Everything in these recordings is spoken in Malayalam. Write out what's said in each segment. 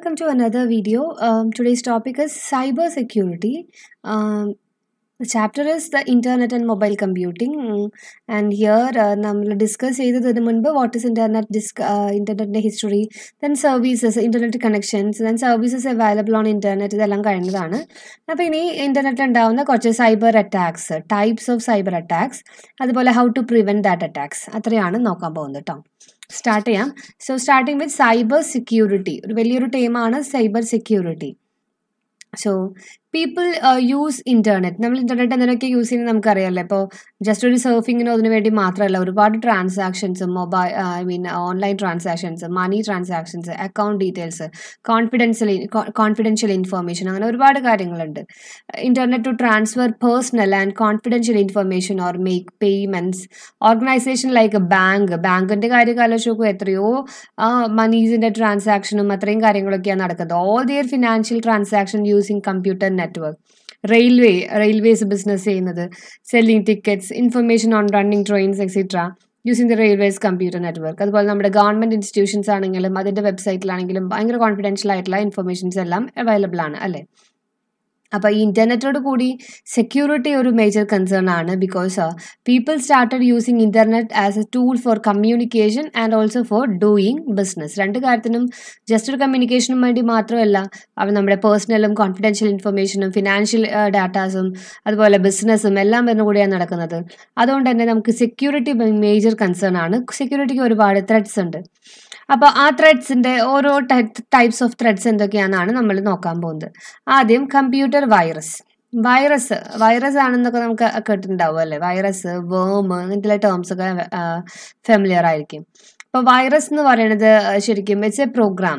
welcome to another video. Um, today's topic is cyber security. Um, the chapter is the internet and mobile computing. Mm, And here നമ്മൾ ഡിസ്കസ് ചെയ്തതിന് മുൻപ് വാട്ട് ഇസ് ഇന്റർനെറ്റ് ഡിസ്ക ഇന്റർനെറ്റിന്റെ history then services internet connections then services available on internet ഇതെല്ലാം കഴിഞ്ഞതാണ് അപ്പോൾ ഇനി ഇന്റർനെറ്റിൽ ഉണ്ടാവുന്ന കുറച്ച് cyber attacks types of cyber attacks അതുപോലെ how to prevent that attacks അത്രയാണ് നോക്കാൻ പോകുന്നത് കേട്ടോ സ്റ്റാർട്ട് ചെയ്യാം so starting with cyber security ഒരു വലിയൊരു ടീമാണ് cyber security so people use internet നമ്മൾ ഇൻ്റർനെറ്റ് എന്തിനൊക്കെ യൂസ് ചെയ്യുന്നത് നമുക്കറിയാമല്ലോ ഇപ്പോൾ ജസ്റ്റ് ഒരു സർഫിങ്ങിനോ അതിന് വേണ്ടി മാത്രമല്ല ഒരുപാട് transactions mobile I mean online transactions money transactions account details confidential confidential information അങ്ങനെ ഒരുപാട് കാര്യങ്ങളുണ്ട് internet to transfer personal and confidential information or make payments organisation like bank ബാങ്കിൻ്റെ കാര്യം ആലോചിച്ച് നോക്കൂ എത്രയോ മണീസിൻ്റെ ട്രാൻസാക്ഷനും അത്രയും കാര്യങ്ങളൊക്കെയാണ് നടക്കുന്നത് all their financial transaction using computer network railway railways business ചെയ്യുന്നത് selling tickets information on running trains etcetera using the railways computer network അതുപോലെ നമ്മുടെ ഗവൺമെൻറ് ഇൻസ്റ്റിറ്റ്യൂഷൻസ് ആണെങ്കിലും അതിൻ്റെ വെബ്സൈറ്റിലാണെങ്കിലും ഭയങ്കര കോൺഫിഡൻഷ്യൽ ആയിട്ടുള്ള ഇൻഫർമേഷൻസ് എല്ലാം അവൈലബിൾ ആണ് അല്ലേ അപ്പോൾ ഈ ഇൻ്റർനെറ്റോട് കൂടി സെക്യൂരിറ്റി ഒരു മേജർ കൺസേൺ ആണ് because people started using internet as a tool for communication and also for doing business രണ്ട് കാര്യത്തിനും ജസ്റ്റ് ഒരു കമ്മ്യൂണിക്കേഷനും വേണ്ടി മാത്രമല്ല അവർ നമ്മുടെ പേഴ്സണലും കോൺഫിഡൻഷ്യൽ ഇൻഫർമേഷനും ഫിനാൻഷ്യൽ ഡാറ്റാസും അതുപോലെ ബിസിനസ്സും എല്ലാം വരുന്ന കൂടിയാണ് നടക്കുന്നത് അതുകൊണ്ട് തന്നെ നമുക്ക് സെക്യൂരിറ്റി മേജർ കൺസേൺ ആണ് സെക്യൂരിറ്റിക്ക് ഒരുപാട് ത്രെഡ്സ് ഉണ്ട് അപ്പോൾ ആ ത്രെഡ്സിൻ്റെ ഓരോ ടൈപ്സ് ഓഫ് ത്രെഡ്സ് എന്തൊക്കെയാണെന്നാണ് നമ്മൾ നോക്കാൻ പോകുന്നത് ആദ്യം കമ്പ്യൂട്ടർ വൈറസ് വൈറസ് വൈറസ് ആണെന്നൊക്കെ നമുക്ക് കേട്ടിട്ടുണ്ടാവും അല്ലേ വൈറസ് വേം അങ്ങനത്തെ ടേംസ് ഒക്കെ ഫെമിലിയർ ആയിരിക്കും അപ്പോൾ വൈറസ് എന്ന് പറയുന്നത് ശരിക്കും ഇറ്റ്സ് എ പ്രോഗ്രാം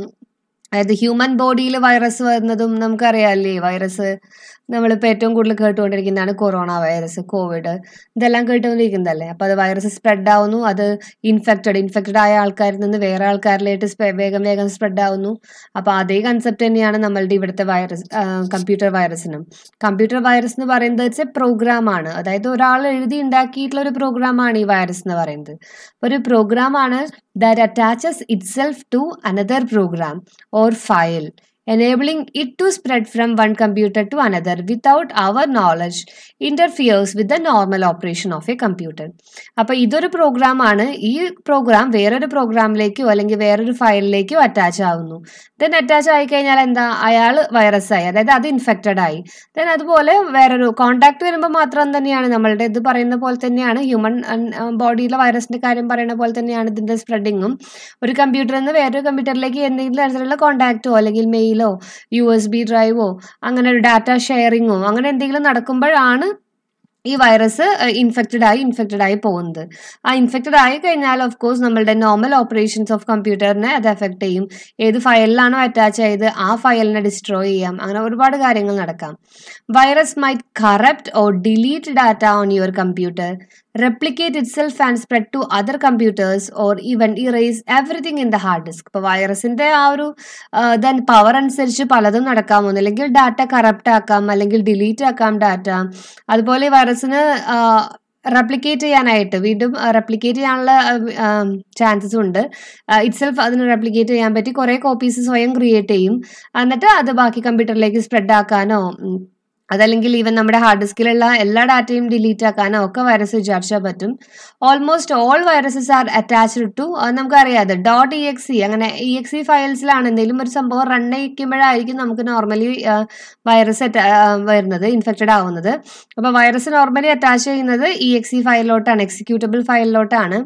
അതായത് ഹ്യൂമൻ ബോഡിയിൽ വൈറസ് വരുന്നതും നമുക്കറിയാമല്ലേ വൈറസ് നമ്മളിപ്പോൾ ഏറ്റവും കൂടുതൽ കേട്ടുകൊണ്ടിരിക്കുന്നതാണ് കൊറോണ വൈറസ് കോവിഡ് ഇതെല്ലാം കേട്ടുകൊണ്ടിരിക്കുന്നതല്ലേ അപ്പോൾ അത് വൈറസ് സ്പ്രെഡ് ആവുന്നു അത് ഇൻഫെക്റ്റഡ് ഇൻഫെക്റ്റഡ് ആയ ആൾക്കാരിൽ നിന്ന് വേറെ ആൾക്കാരിലേക്ക് വേഗം വേഗം സ്പ്രെഡ് ആവുന്നു അപ്പോൾ അതേ കൺസെപ്റ്റ് തന്നെയാണ് നമ്മളുടെ ഇവിടുത്തെ വൈറസ് കമ്പ്യൂട്ടർ വൈറസിനും കമ്പ്യൂട്ടർ വൈറസ് എന്ന് പറയുന്നത് ഇറ്റ്സ് എ പ്രോഗ്രാം ആണ് അതായത് ഒരാൾ എഴുതി ഉണ്ടാക്കിയിട്ടുള്ള ഒരു പ്രോഗ്രാമാണ് ഈ വൈറസ് എന്ന് പറയുന്നത് ഒരു പ്രോഗ്രാമാണ് that attaches itself to another program or file enabling it to spread from one computer to another without our knowledge interferes with the normal operation of a computer അപ്പോൾ ഇതൊരു പ്രോഗ്രാമാണ് ഈ പ്രോഗ്രാം വേറൊരു പ്രോഗ്രാമിലേക്കോ അല്ലെങ്കിൽ വേറൊരു ഫയലിലേക്കോ അറ്റാച്ച് ആവുന്നു ദെൻ അറ്റാച്ച് ആയി കഴിഞ്ഞാൽ എന്താ അയാൾ വൈറസ് ആയി അതായത് അത് ഇൻഫെക്റ്റഡ് ആയി ദെൻ അതുപോലെ വേറൊരു കോണ്ടാക്ട് വരുമ്പോൾ മാത്രം തന്നെയാണ് നമ്മളുടെ ഇത് പറയുന്ന പോലെ തന്നെയാണ് ഹ്യൂമൻ ബോഡിയിലെ വൈറസിന്റെ കാര്യം പറയുന്ന പോലെ തന്നെയാണ് ഇതിന്റെ സ്പ്രെഡിങ്ങും ഒരു കമ്പ്യൂട്ടറിൽ നിന്ന് വേറൊരു കമ്പ്യൂട്ടറിലേക്ക് എന്തെങ്കിലും തരത്തിലുള്ള കോണ്ടാക്റ്റോ അല്ലെങ്കിൽ മെയിലോ യു എസ് ബി ഡ്രൈവോ അങ്ങനെ ഒരു ഡാറ്റ ഷെയറിങ്ങോ അങ്ങനെ എന്തെങ്കിലും നടക്കുമ്പോഴാണ് ഈ വൈറസ് ഇൻഫെക്റ്റഡ് ആയി ഇൻഫെക്റ്റഡ് ആയി പോകുന്നത് ആ ഇൻഫെക്റ്റഡ് ആയി കഴിഞ്ഞാൽ ഓഫ് കോഴ്സ് നമ്മളുടെ നോർമൽ ഓപ്പറേഷൻസ് ഓഫ് കമ്പ്യൂട്ടറിനെ അത് എഫക്ട് ചെയ്യും ഏത് ഫയലിലാണോ അറ്റാച്ച് ചെയ്ത് ആ ഫയലിനെ ഡിസ്ട്രോയ് ചെയ്യാം അങ്ങനെ ഒരുപാട് കാര്യങ്ങൾ നടക്കാം virus might corrupt or delete data on your computer replicate itself and spread to other computers or even erase everything in the hard disk ഇപ്പോൾ വൈറസിൻ്റെ ആ ഒരു ദെൻ പവർ അനുസരിച്ച് പലതും നടക്കാം ഒന്നില്ലെങ്കിൽ ഡാറ്റ കറപ്റ്റ് ആക്കാം അല്ലെങ്കിൽ ഡിലീറ്റ് ആക്കാം ഡാറ്റ അതുപോലെ ഈ വൈറസിന് റെപ്ലിക്കേറ്റ് ചെയ്യാനായിട്ട് വീണ്ടും റെപ്ലിക്കേറ്റ് ചെയ്യാനുള്ള ചാൻസസ് ഉണ്ട് ഇറ്റ് സെൽഫ് അതിന് റെപ്ലിക്കേറ്റ് ചെയ്യാൻ പറ്റി കുറേ കോപ്പീസ് സ്വയം ക്രിയേറ്റ് ചെയ്യും എന്നിട്ട് അത് ബാക്കി കമ്പ്യൂട്ടറിലേക്ക് സ്പ്രെഡ് ആക്കാനോ അതല്ലെങ്കിൽ ഈവൻ നമ്മുടെ ഹാർഡ് ഡിസ്കിലുള്ള എല്ലാ ഡാറ്റയും ഡിലീറ്റ് ആക്കാനോ ഒക്കെ വൈറസ് വിചാരിച്ചാൽ പറ്റും almost all viruses are attached to നമുക്കറിയാതെ ഡോട്ട് ഇ എക്സ് സി അങ്ങനെ ഇ എക്സ് സി ഫയൽസിലാണ് എന്തെങ്കിലും ഒരു സംഭവം റൺ ചെയ്യിക്കുമ്പോഴായിരിക്കും നമുക്ക് നോർമലി വൈറസ് വരുന്നത് ഇൻഫെക്റ്റഡ് ആവുന്നത് അപ്പോൾ വൈറസ് നോർമലി അറ്റാച്ച് ചെയ്യുന്നത് ഇ എക്സ് സി ഫയലിലോട്ടാണ് എക്സിക്യൂട്ടബിൾ ഫയലിലോട്ടാണ്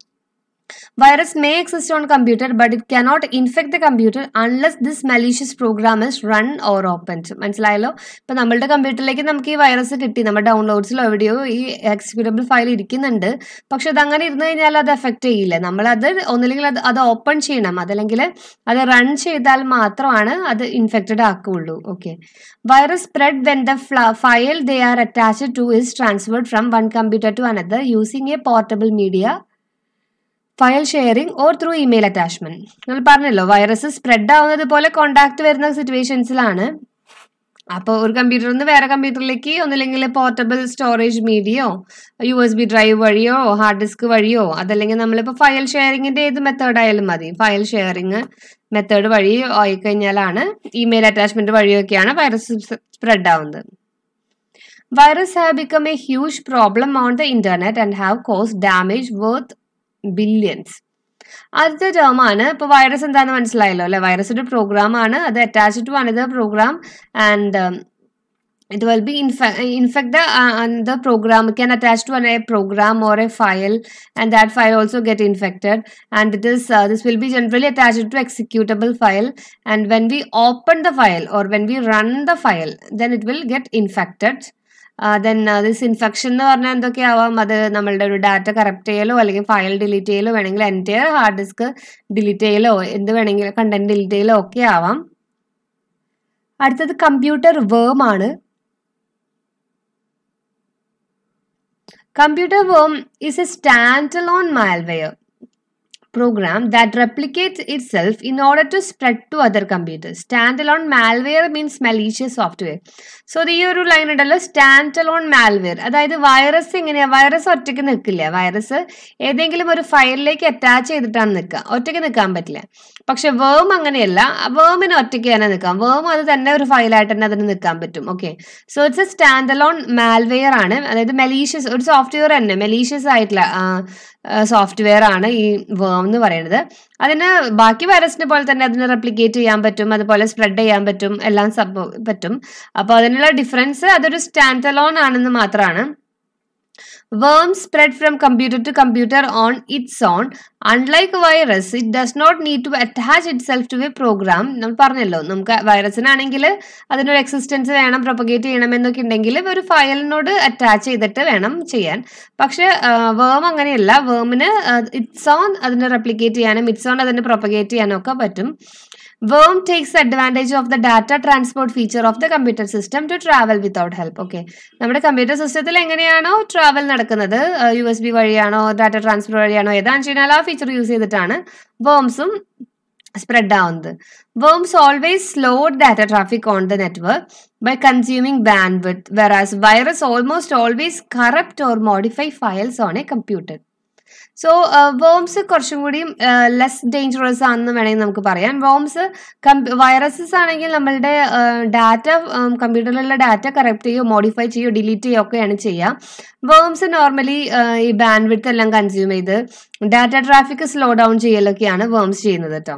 Virus may exist on computer but it cannot infect the computer unless this malicious program is run or opened. മനസ്സിലായല്ലോ ഇപ്പൊ നമ്മളുടെ കമ്പ്യൂട്ടറിലേക്ക് നമുക്ക് ഈ വൈറസ് കിട്ടി നമ്മുടെ ഡൗൺലോഡ്സിലോ എവിടെയോ ഈ എക്സിക്യൂട്ടബിൾ ഫയൽ ഇരിക്കുന്നുണ്ട് പക്ഷെ അത് അങ്ങനെ ഇരുന്ന് കഴിഞ്ഞാൽ അത് എഫക്ട് ചെയ്യില്ല നമ്മൾ അത് ഒന്നില്ലെങ്കിൽ അത് അത് ഓപ്പൺ ചെയ്യണം അതല്ലെങ്കിൽ അത് റൺ ചെയ്താൽ മാത്രമാണ് അത് ഇൻഫെക്റ്റഡ് ആക്കുകയുള്ളൂ okay virus spread when the file they are attached to is transferred from one computer to another using a portable media file sharing or through email attachment നമ്മൾ പറഞ്ഞല്ലോ വൈറസ് സ്പ്രെഡ് ആവുന്നത് പോലെ കോണ്ടാക്ട് വരുന്ന സിറ്റുവേഷൻസിലാണ് അപ്പോൾ ഒരു കമ്പ്യൂട്ടറിൽ നിന്ന് വേറെ കമ്പ്യൂട്ടറിലേക്ക് ഒന്നില്ലെങ്കിൽ പോർട്ടബിൾ സ്റ്റോറേജ് മീഡിയയോ യു എസ് ബി ഡ്രൈവ് വഴിയോ ഹാർഡ് ഡിസ്ക് വഴിയോ അതല്ലെങ്കിൽ നമ്മളിപ്പോൾ ഫയൽ ഷെയറിങ്ങിൻ്റെ ഏത് മെത്തേഡ് ആയാലും മതി ഫയൽ ഷെയറിങ് മെത്തേഡ് വഴി ആയിക്കഴിഞ്ഞാലാണ് ഇമെയിൽ അറ്റാച്ച്മെന്റ് വഴിയൊക്കെയാണ് വൈറസ് സ്പ്രെഡ് ആവുന്നത് virus have become a huge problem on the internet and have cause damage worth billions ആദ്യത്തെ ടേം ആണ് ഇപ്പൊ വൈറസ് എന്താണെന്ന് മനസ്സിലായല്ലോ അല്ലെ വൈറസ് ഒരു പ്രോഗ്രാം ആണ് അത് attach to another program and it will be infa- infect the uh, and the program can attach to an, a program or a file and that file also get infected and it is uh, this will be generally attached to executable file and when we open the file or when we run the file then it will get infected then this infection എന്ന് പറഞ്ഞാൽ എന്തൊക്കെയാവാം അത് നമ്മളുടെ ഒരു ഡാറ്റ കറപ്റ്റ് ചെയ്യലോ അല്ലെങ്കിൽ ഫയൽ ഡിലീറ്റ് ചെയ്യലോ വേണമെങ്കിൽ എൻറ്റയർ ഹാർഡ് ഡിസ്ക് ഡിലീറ്റ് ചെയ്യലോ എന്ത് വേണമെങ്കിലും കണ്ടന്റ് ഡിലീറ്റ് ചെയ്യലോ ഒക്കെ ആവാം അടുത്തത് കമ്പ്യൂട്ടർ വേം ആണ് Computer worm is a standalone malware program that replicates itself in order to spread to other computers. Standalone malware means malicious software. So ഈ ഒരു ലൈൻ ഉണ്ടല്ലോ സ്റ്റാൻഡ് അലോൺ മാൽവെയർ അതായത് വൈറസ് എങ്ങനെയാ വൈറസ് ഒറ്റയ്ക്ക് നിൽക്കില്ല വൈറസ് ഏതെങ്കിലും ഒരു ഫയലിലേക്ക് അറ്റാച്ച് ചെയ്തിട്ടാണ് നിൽക്കുക ഒറ്റയ്ക്ക് നിൽക്കാൻ പറ്റില്ല പക്ഷെ വേം അങ്ങനെയല്ല വേമിന് ഒറ്റയ്ക്ക് തന്നെ നിൽക്കാം വേം അത് തന്നെ ഒരു ഫയലായിട്ട് തന്നെ അതിന് നിൽക്കാൻ പറ്റും okay so it's a stand alone malware ആണ് അതായത് മെലീഷ്യസ് ഒരു സോഫ്റ്റ്വെയർ തന്നെ മെലീഷ്യസ് ആയിട്ടുള്ള സോഫ്റ്റ്വെയർ ആണ് ഈ വേം എന്ന് പറയുന്നത് അതിന് ബാക്കി വൈറസിനെ പോലെ തന്നെ അതിന് റെപ്ലിക്കേറ്റ് ചെയ്യാൻ പറ്റും അതുപോലെ സ്പ്രെഡ് ചെയ്യാൻ പറ്റും എല്ലാം സബ് പറ്റും അപ്പോൾ അതിനുള്ള ഡിഫറൻസ് അതൊരു സ്റ്റാൻഡ് അലോൺ ആണെന്ന് മാത്രമാണ് Worms spread from computer to computer on its own. Unlike virus, it does not need to attach itself to a program. നമ്മൾ പറഞ്ഞല്ലോ നമുക്ക് വൈറസിനാണെങ്കിൽ അതിനൊരു എക്സിസ്റ്റൻസ് വേണം പ്രൊപ്പഗേറ്റ് ചെയ്യണം എന്നൊക്കെ ഉണ്ടെങ്കിൽ ഒരു ഫയലിനോട് അറ്റാച്ച് ചെയ്തിട്ട് വേണം ചെയ്യാൻ പക്ഷെ വേം അങ്ങനെയല്ല വേമിന് ഇറ്റ്സ് ഓൺ അതിനെ റെപ്ലിക്കേറ്റ് ചെയ്യാനും ഇറ്റ്സ് ഓൺ അതിനെ പ്രൊപ്പഗേറ്റ് ചെയ്യാനും ഒക്കെ പറ്റും worm takes advantage of the data transport feature of the computer system to travel without help okay നമ്മുടെ കമ്പ്യൂട്ടർ സിസ്റ്റത്തിൽ എങ്ങനെയാണോ ട്രാവൽ നടക്കുന്നത് യു എസ് ബി വഴിയാണോ ഡാറ്റ ട്രാൻസ്ഫർ വഴിയാണോ ഏതാണെന്ന് വെച്ച് കഴിഞ്ഞാൽ ആ ഫീച്ചർ യൂസ് ചെയ്തിട്ടാണ് വേംസും സ്പ്രെഡ് ആവുന്നത് worms always slowed data traffic on the network by consuming bandwidth വെറാസ് virus almost always corrupt or modify files on a computer so worms കുറച്ചും കൂടി ലെസ് ഡേഞ്ചറസ് ആണെന്ന് വേണമെങ്കിൽ നമുക്ക് പറയാം വോംസ് വൈറസസ് ആണെങ്കിൽ നമ്മളുടെ ഡാറ്റ കമ്പ്യൂട്ടറിലുള്ള ഡാറ്റ കറക്റ്റ് ചെയ്യോ മോഡിഫൈ ചെയ്യോ ഡിലീറ്റ് ചെയ്യോ ഒക്കെയാണ് ചെയ്യുക വേംസ് നോർമലി ഈ ബാൻഡ് വിഡ്ത്ത് എല്ലാം കൺസ്യൂം ചെയ്ത് ഡാറ്റ ട്രാഫിക് സ്ലോ ഡൗൺ ചെയ്യലൊക്കെയാണ് വേംസ് ചെയ്യുന്നത് കേട്ടോ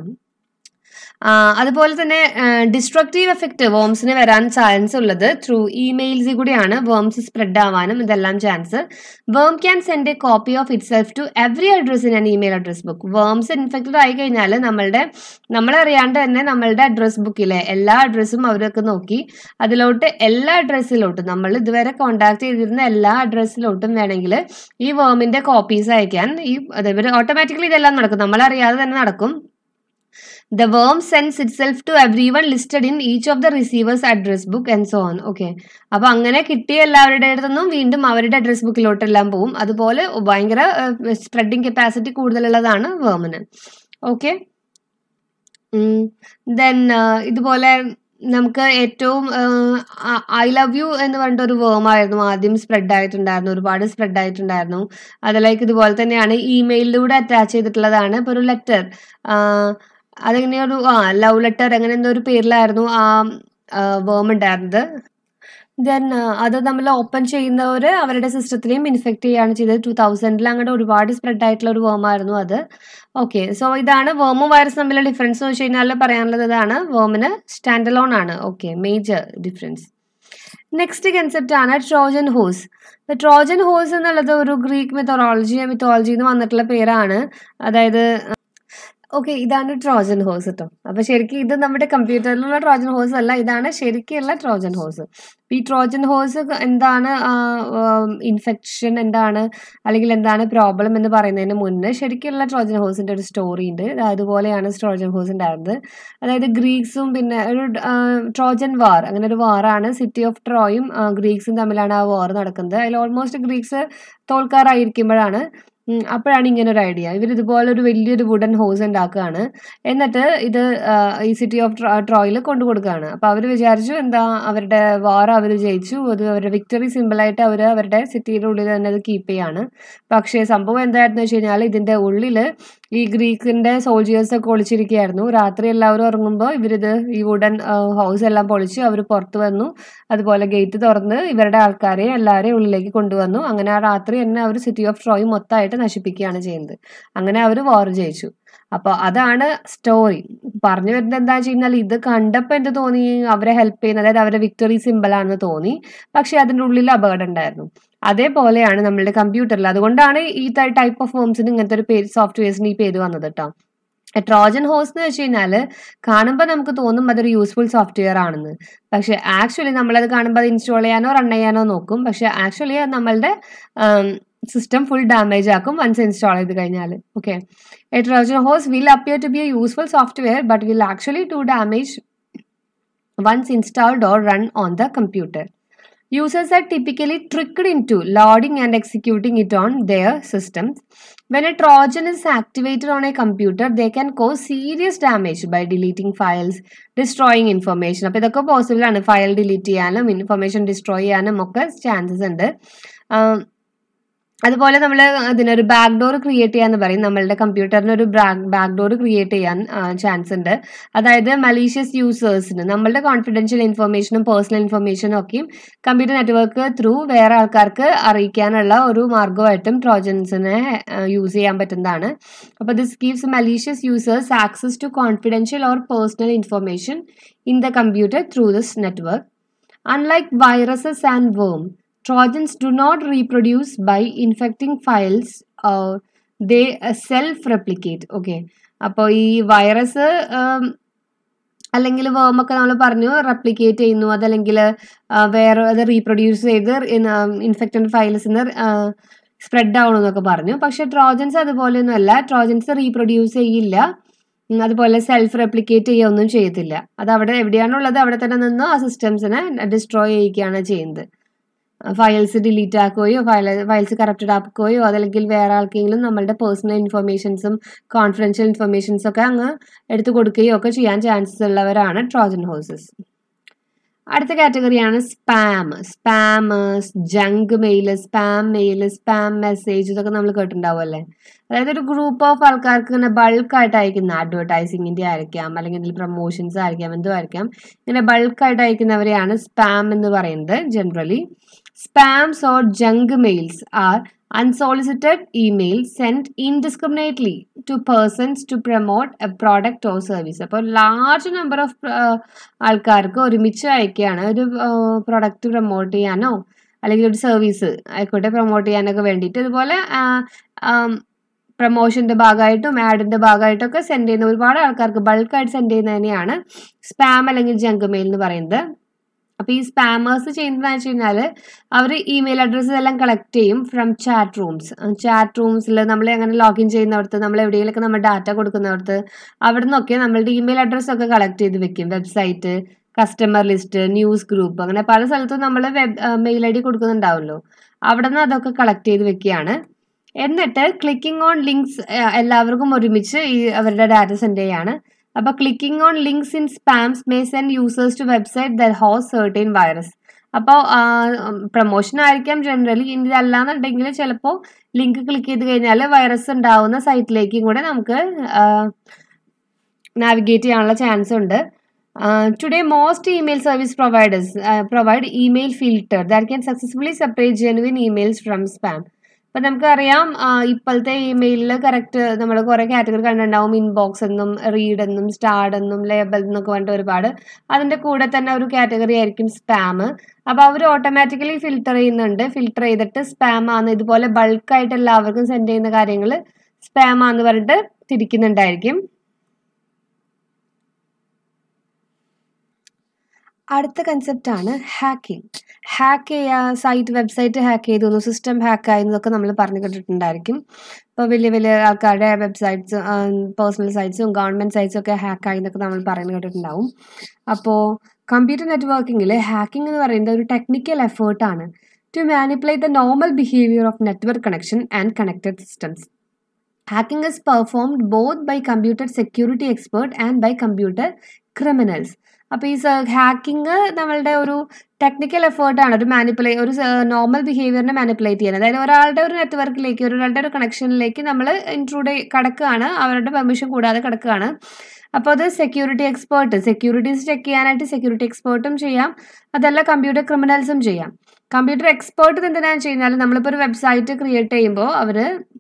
അതുപോലെ തന്നെ ഡിസ്ട്രക്റ്റീവ് എഫക്റ്റ് വോംസിന് വരാൻ ചാൻസ് ഉള്ളത് ത്രൂ ഇമെയിൽസിൽ കൂടിയാണ് വേംസ് സ്പ്രെഡ് ആവാനും ഇതെല്ലാം chance worm can send a copy of itself to every address in an email address book worms infected ആയി കഴിഞ്ഞാൽ നമ്മളുടെ നമ്മളറിയാണ്ട് തന്നെ നമ്മളുടെ അഡ്രസ് ബുക്കിലെ എല്ലാ അഡ്രസ്സും അവരൊക്കെ നോക്കി അതിലോട്ട് എല്ലാ അഡ്രസ്സിലോട്ടും നമ്മൾ ഇതുവരെ കോൺടാക്ട് ചെയ്തിരുന്ന എല്ലാ അഡ്രസ്സിലോട്ടും വേണമെങ്കിൽ ഈ വേമിന്റെ കോപ്പീസ് അയക്കാൻ ഈ അതേപോലെ ഓട്ടോമാറ്റിക്കലി ഇതെല്ലാം നടക്കും നമ്മളറിയാതെ തന്നെ നടക്കും The worm sends itself to everyone listed in each of the receiver's address book and so on. Okay അപ്പൊ അങ്ങനെ കിട്ടിയ എല്ലാവരുടെ അടുത്തുനിന്നും വീണ്ടും അവരുടെ അഡ്രസ് ബുക്കിലോട്ടെല്ലാം പോവും അതുപോലെ ഭയങ്കര സ്പ്രെഡിങ് കപ്പാസിറ്റി കൂടുതലുള്ളതാണ് വേമിന് ഓക്കെ ദെൻ ഇതുപോലെ നമുക്ക് ഏറ്റവും ഐ ലവ് യു എന്ന് പറഞ്ഞിട്ട് ഒരു വേമായിരുന്നു ആദ്യം സ്പ്രെഡ് ആയിട്ടുണ്ടായിരുന്നു ഒരുപാട് സ്പ്രെഡ് ആയിട്ടുണ്ടായിരുന്നു അതിലേക്ക് ഇതുപോലെ തന്നെയാണ് ഇമെയിലിലൂടെ അറ്റാച്ച് ചെയ്തിട്ടുള്ളതാണ് ഇപ്പോൾ ഒരു ലെറ്റർ അതിങ്ങനെ ഒരു ആ ലവ് ലെറ്റർ അങ്ങനെ എന്തോ ഒരു പേരിലായിരുന്നു ആ വേം ഉണ്ടായിരുന്നത് ദെൻ അത് നമ്മൾ ഓപ്പൺ ചെയ്യുന്നവർ അവരുടെ സിസ്റ്റത്തിനെയും ഇൻഫെക്ട് ചെയ്യുകയാണ് ചെയ്തത് ടൂ തൗസൻഡിൽ അങ്ങോട്ട് ഒരുപാട് സ്പ്രെഡ് ആയിട്ടുള്ള ഒരു വേമായിരുന്നു അത് ഓക്കെ സോ ഇതാണ് വേമും വൈറസ് തമ്മിലുള്ള ഡിഫറൻസ് എന്ന് വെച്ച് കഴിഞ്ഞാൽ പറയാനുള്ളത് ഇതാണ് വേമിന് സ്റ്റാൻഡ് അലോൺ ആണ് okay major difference next concept ആണ് ട്രോജൻ ഹോസ് ട്രോജൻ ഹോസ് എന്നുള്ളത് ഒരു ഗ്രീക്ക് മിത്തോളജി മിത്തോളജിയിൽ നിന്ന് വന്നിട്ടുള്ള പേരാണ് അതായത് ഓക്കെ ഇതാണ് ട്രോജൻ ഹോസ് കേട്ടോ അപ്പൊ ശരിക്കും ഇത് നമ്മുടെ കമ്പ്യൂട്ടറിലുള്ള ട്രോജൻ ഹോസ് അല്ല ഇതാണ് ശരിക്കുള്ള ട്രോജൻ ഹോസ് ഈ ട്രോജൻ ഹോസ് എന്താണ് ഇൻഫെക്ഷൻ എന്താണ് അല്ലെങ്കിൽ എന്താണ് പ്രോബ്ലം എന്ന് പറയുന്നതിന് മുന്നേ ശരിക്കുള്ള ട്രോജൻ ഹോസിന്റെ ഒരു സ്റ്റോറി ഉണ്ട് അതുപോലെയാണ് ട്രോജൻ ഹോസ് ഉണ്ടായിരുന്നത് അതായത് ഗ്രീക്സും പിന്നെ ഒരു ട്രോജൻ വാർ അങ്ങനെ ഒരു വാറാണ് സിറ്റി ഓഫ് ട്രോയും ഗ്രീക്സും തമ്മിലാണ് ആ വാർ നടക്കുന്നത് അതിൽ ഓൾമോസ്റ്റ് ഗ്രീക്സ് തോൽക്കാറായിരിക്കുമ്പോഴാണ് ഉം, അപ്പോഴാണ് ഇങ്ങനെ ഒരു ഐഡിയ ഇവർ ഇതുപോലെ ഒരു വലിയൊരു വുഡൻ ഹോസ് ഉണ്ടാക്കുകയാണ് എന്നിട്ട് ഇത് ആ, ഈ സിറ്റി ഓഫ് ട്രോയിൽ കൊണ്ടു കൊടുക്കുകയാണ് അപ്പോൾ അവർ വിചാരിച്ചു എന്താ അവരുടെ വാർ അവർ ജയിച്ചു അത് അവരുടെ വിക്ടറി സിമ്പിളായിട്ട് അവർ അവരുടെ സിറ്റിയുടെ ഉള്ളിൽ തന്നെ അത് കീപ്പ് ചെയ്യാണ് പക്ഷേ സംഭവം എന്തായിരുന്നു വെച്ച് കഴിഞ്ഞാൽ ഇതിൻ്റെ ഉള്ളിൽ ഈ ഗ്രീക്കിൻ്റെ സോൾജിയേഴ്സ് ഒക്കെ ഒളിച്ചിരിക്കുകയായിരുന്നു രാത്രി എല്ലാവരും ഉറങ്ങുമ്പോൾ ഇവരിത് ഈ വുഡൻ ഹൗസ് എല്ലാം പൊളിച്ച് അവർ പുറത്ത് വന്നു അതുപോലെ ഗേറ്റ് തുറന്ന് ഇവരുടെ ആൾക്കാരെ എല്ലാവരെയും ഉള്ളിലേക്ക് കൊണ്ടുവന്നു അങ്ങനെ ആ രാത്രി തന്നെ അവർ സിറ്റി ഓഫ് ട്രോയ് മൊത്തമായിട്ട് നശിപ്പിക്കുകയാണ് ചെയ്യുന്നത് അങ്ങനെ അവർ വാർ ജയിച്ചു അപ്പോൾ അതാണ് സ്റ്റോറി പറഞ്ഞു വരുന്നത് എന്താ വെച്ച് കഴിഞ്ഞാൽ ഇത് കണ്ടപ്പോൾ എന്ത് തോന്നി അവരെ ഹെൽപ്പ് ചെയ്യുന്ന അതായത് അവരുടെ വിക്ടറി സിമ്പിൾ ആണെന്ന് തോന്നി പക്ഷെ അതിൻ്റെ ഉള്ളിൽ അപകടം ഉണ്ടായിരുന്നു അതേപോലെയാണ് നമ്മളുടെ കമ്പ്യൂട്ടറിൽ അതുകൊണ്ടാണ് ഈ ടൈപ്പ് ഓഫ് ഫോംസിന് ഇങ്ങനത്തെ ഒരു പേര് സോഫ്റ്റ്വെയർസിന് ഈ പേര് വന്നത് കേട്ടോ ട്രോജൻ ഹോസ് എന്ന് വെച്ച് കഴിഞ്ഞാൽ കാണുമ്പോൾ നമുക്ക് തോന്നും അതൊരു യൂസ്ഫുൾ സോഫ്റ്റ്വെയർ ആണെന്ന് പക്ഷെ ആക്ച്വലി നമ്മളത് കാണുമ്പോൾ അത് ഇൻസ്റ്റാൾ ചെയ്യാനോ റൺ ചെയ്യാനോ നോക്കും പക്ഷെ ആക്ച്വലി അത് നമ്മളുടെ സിസ്റ്റം ഫുൾ ഡാമേജ് ആക്കും വൺസ് ഇൻസ്റ്റാൾ ചെയ്ത് കഴിഞ്ഞാൽ okay a Trojan horse will appear to be a useful software but will actually to damage once installed or run on the computer. Users are typically tricked into loading and executing it on their systems. When a Trojan is activated on a computer, they can cause serious damage by deleting files, destroying information. അപ്പോൾ ഇതൊക്കെ പോസിബിൾ ആണ് ഫയൽ ഡിലീറ്റ് ചെയ്യാനും ഇൻഫർമേഷൻ ഡിസ്ട്രോയ് ചെയ്യാനും ഒക്കെ ചാൻസസ് ഉണ്ട് ആം, അതുപോലെ നമ്മൾ അതിനൊരു ബാക്ക് ഡോർ ക്രിയേറ്റ് ചെയ്യാന്ന് പറയും നമ്മളുടെ കമ്പ്യൂട്ടറിന് ഒരു ബാക്ക് ഡോർ ക്രിയേറ്റ് ചെയ്യാൻ ചാൻസ് ഉണ്ട് അതായത് മലീഷ്യസ് യൂസേഴ്സിന് നമ്മളുടെ കോൺഫിഡൻഷ്യൽ ഇൻഫർമേഷനും പേഴ്സണൽ ഇൻഫർമേഷനും ഒക്കെയും കമ്പ്യൂട്ടർ നെറ്റ്വർക്ക് ത്രൂ വേറെ ആൾക്കാർക്ക് അറിയിക്കാനുള്ള ഒരു മാർഗമായിട്ടും ട്രോജൻസിനെ യൂസ് ചെയ്യാൻ പറ്റുന്നതാണ് അപ്പോൾ this gives malicious users access to confidential or personal information in the computer through this network Unlike viruses and worm, Trojans do not reproduce by infecting files. Uh, they uh, self-replicate. Okay. അപ്പോൾ ഈ വൈറസ് അല്ലെങ്കിൽ വേമൊക്കെ നമ്മൾ പറഞ്ഞു റെപ്ലിക്കേറ്റ് ചെയ്യുന്നു അതല്ലെങ്കിൽ വേറെ അത് റീപ്രൊഡ്യൂസ് ചെയ്ത് ഇൻഫെക്റ്റഡ് ഫയൽസിന് സ്പ്രെഡ് ആവണമെന്നൊക്കെ പറഞ്ഞു പക്ഷെ ട്രോജൻസ് അതുപോലെയൊന്നും അല്ല ട്രോജൻസ് റീപ്രൊഡ്യൂസ് ചെയ്യില്ല ഉം, അതുപോലെ സെൽഫ് റെപ്ലിക്കേറ്റ് ചെയ്യുകയൊന്നും ചെയ്യത്തില്ല അത് അവിടെ എവിടെയാണുള്ളത് അവിടെ തന്നെ നിന്ന് ആ സിസ്റ്റംസിനെ ഡിസ്ട്രോയ് ചെയ്യുകയാണ് ചെയ്യുന്നത് ഫയൽസ് ഡിലീറ്റ് ആക്കുകയോ ഫയൽ ഫയൽസ് കറപ്റ്റഡ് ആക്കുകയോ അതല്ലെങ്കിൽ വേറെ ആർക്കെങ്കിലും നമ്മളുടെ പേഴ്സണൽ ഇൻഫർമേഷൻസും കോൺഫിഡൻഷ്യൽ ഇൻഫർമേഷൻസ് ഒക്കെ അങ്ങ് എടുത്തു കൊടുക്കുകയോ ഒക്കെ ചെയ്യാൻ ചാൻസസ് ഉള്ളവരാണ് ട്രോജൻ ഹോസസ് അടുത്ത കാറ്റഗറിയാണ് spam spammers junk mail spam mail spam message ഇതൊക്കെ നമ്മൾ കേട്ടിട്ടുണ്ടാവും അല്ലേ അതായത് ഒരു ഗ്രൂപ്പ് ഓഫ് ആൾക്കാർക്ക് ഇങ്ങനെ ബൾക്കായിട്ട് അയക്കുന്ന അഡ്വർടൈസിങ്ങിന്റെ ആയിരിക്കാം അല്ലെങ്കിൽ എന്തെങ്കിലും പ്രൊമോഷൻസ് ആയിരിക്കാം എന്തോ ആയിരിക്കാം ഇങ്ങനെ ബൾക്കായിട്ട് അയക്കുന്നവരെയാണ് സ്പാം എന്ന് പറയുന്നത് generally spams or junk mails are unsolicited emails sent indiscriminately to persons to promote a product or service അപ്പോൾ ലാർജ് നമ്പർ ഓഫ് ആൾക്കാർക്ക് ഒരുമിച്ച് അയക്കുകയാണ് ഒരു പ്രൊഡക്റ്റ് പ്രൊമോട്ട് ചെയ്യാനോ അല്ലെങ്കിൽ ഒരു സർവീസ് ആയിക്കോട്ടെ പ്രൊമോട്ട് ചെയ്യാനൊക്കെ വേണ്ടിയിട്ട് ഇതുപോലെ പ്രൊമോഷന്റെ ഭാഗമായിട്ടും ആഡിന്റെ ഭാഗമായിട്ടൊക്കെ സെൻഡ് ചെയ്യുന്ന ഒരുപാട് ആൾക്കാർക്ക് ബൾക്കായിട്ട് സെൻഡ് ചെയ്യുന്നതിനെയാണ് സ്പാം അല്ലെങ്കിൽ ജങ്ക് മെയിൽ എന്ന് പറയുന്നത് അപ്പോൾ ഈ സ്പാമേഴ്സ് ചെയ്യുന്നതെന്ന് വെച്ച് കഴിഞ്ഞാൽ അവർ ഇമെയിൽ അഡ്രസ്സ് എല്ലാം കളക്ട് ചെയ്യും ഫ്രം ചാറ്റ് റൂംസ് ചാറ്റ് റൂംസിൽ നമ്മൾ അങ്ങനെ ലോഗിൻ ചെയ്യുന്നിടത്ത് നമ്മൾ എവിടെയെങ്കിലൊക്കെ നമ്മൾ ഡാറ്റ കൊടുക്കുന്നിടത്ത് അവിടെ നിന്നൊക്കെ നമ്മളുടെ ഇമെയിൽ അഡ്രസ്സ് ഒക്കെ കളക്ട് ചെയ്ത് വെക്കും website customer list news group അങ്ങനെ പല സ്ഥലത്തും നമ്മൾ വെബ് മെയിൽ ഐ ഡി കൊടുക്കുന്നുണ്ടാവുമല്ലോ അവിടെ നിന്ന് അതൊക്കെ കളക്ട് ചെയ്ത് വെക്കുകയാണ് എന്നിട്ട് ക്ലിക്കിംഗ് ഓൺ ലിങ്ക്സ് എല്ലാവർക്കും ഒരുമിച്ച് ഈ അവരുടെ ഡാറ്റ സെൻഡ് ചെയ്യാണ് അപ്പോൾ clicking on links in spams may send users to website the has certain virus അപ്പോൾ പ്രൊമോഷൻ ആയിരിക്കാം ജനറലി ഇനി ഇതല്ലാന്നുണ്ടെങ്കിൽ ചിലപ്പോൾ ലിങ്ക് ക്ലിക്ക് ചെയ്ത് കഴിഞ്ഞാൽ വൈറസ് ഉണ്ടാവുന്ന സൈറ്റിലേക്കും കൂടെ നമുക്ക് നാവിഗേറ്റ് ചെയ്യാനുള്ള ചാൻസ് ഉണ്ട് today most email service providers provide email filter that can successfully separate genuine emails from spam അപ്പം നമുക്കറിയാം ഇപ്പോഴത്തെ ഇമെയിലിൽ കറക്റ്റ് നമ്മൾ കുറേ കാറ്റഗറി കണ്ടിട്ടുണ്ടാവും ഇൻബോക്സ് എന്നും റീഡ് എന്നും സ്റ്റാർഡ് എന്നും ലേബൽ എന്നൊക്കെ പറഞ്ഞിട്ട് ഒരുപാട് അതിൻ്റെ കൂടെ തന്നെ ഒരു കാറ്റഗറി ആയിരിക്കും സ്പാം അപ്പോൾ അവർ ഓട്ടോമാറ്റിക്കലി ഫിൽട്ടർ ചെയ്യുന്നുണ്ട് ഫിൽട്ടർ ചെയ്തിട്ട് സ്പാം ആണ് ഇതുപോലെ ബൾക്കായിട്ട് എല്ലാവർക്കും സെൻഡ് ചെയ്യുന്ന കാര്യങ്ങൾ സ്പാം ആന്ന് പറഞ്ഞിട്ട് തിരിക്കുന്നുണ്ടായിരിക്കും അടുത്ത കൺസെപ്റ്റ് ആണ് ഹാക്കിംഗ് ഹാക്ക് ചെയ്യുക സൈറ്റ് വെബ്സൈറ്റ് ഹാക്ക് ചെയ്തു സിസ്റ്റം ഹാക്ക് ആയെന്നൊക്കെ നമ്മൾ പറഞ്ഞു കേട്ടിട്ടുണ്ടായിരിക്കും ഇപ്പോൾ വലിയ വലിയ ആൾക്കാരുടെ വെബ്സൈറ്റ്സ് പേഴ്സണൽ സൈറ്റ്സും ഗവൺമെൻറ് സൈറ്റ്സും ഒക്കെ ഹാക്ക് ആയി എന്നൊക്കെ നമ്മൾ പറഞ്ഞു കേട്ടിട്ടുണ്ടാവും അപ്പോൾ കമ്പ്യൂട്ടർ നെറ്റ്വർക്കിങ്ങിൽ ഹാക്കിംഗ് എന്ന് പറയുന്നത് ഒരു ടെക്നിക്കൽ എഫേർട്ടാണ് to manipulate the normal behavior of network connection and connected systems. Hacking is performed both by computer security expert and by computer criminals. അപ്പോൾ ഈ ഹാക്കിംഗ് നമ്മളുടെ ഒരു ടെക്നിക്കൽ എഫേർട്ടാണ് ഒരു മാനിപ്പുലേ ഒരു നോർമൽ ബിഹേവിയറിനെ മാനിപ്പുലേറ്റ് ചെയ്യാൻ അതായത് ഒരാളുടെ ഒരു നെറ്റ്വർക്കിലേക്ക് ഒരാളുടെ ഒരു കണക്ഷനിലേക്ക് നമ്മൾ ഇൻട്രൂഡ് കടക്കുകയാണ് അവരുടെ പെർമിഷൻ കൂടാതെ കിടക്കുകയാണ് അപ്പോൾ അത് സെക്യൂരിറ്റി എക്സ്പേർട്ട് സെക്യൂരിറ്റീസ് ചെക്ക് ചെയ്യാനായിട്ട് സെക്യൂരിറ്റി എക്സ്പേർട്ടും ചെയ്യാം അതല്ല കമ്പ്യൂട്ടർ ക്രിമിനൽസും ചെയ്യാം കമ്പ്യൂട്ടർ എക്സ്പേർട്ട് എന്തിനാണെന്ന് വെച്ച് കഴിഞ്ഞാൽ നമ്മളിപ്പോൾ ഒരു വെബ്സൈറ്റ് ക്രിയേറ്റ് ചെയ്യുമ്പോൾ അവർ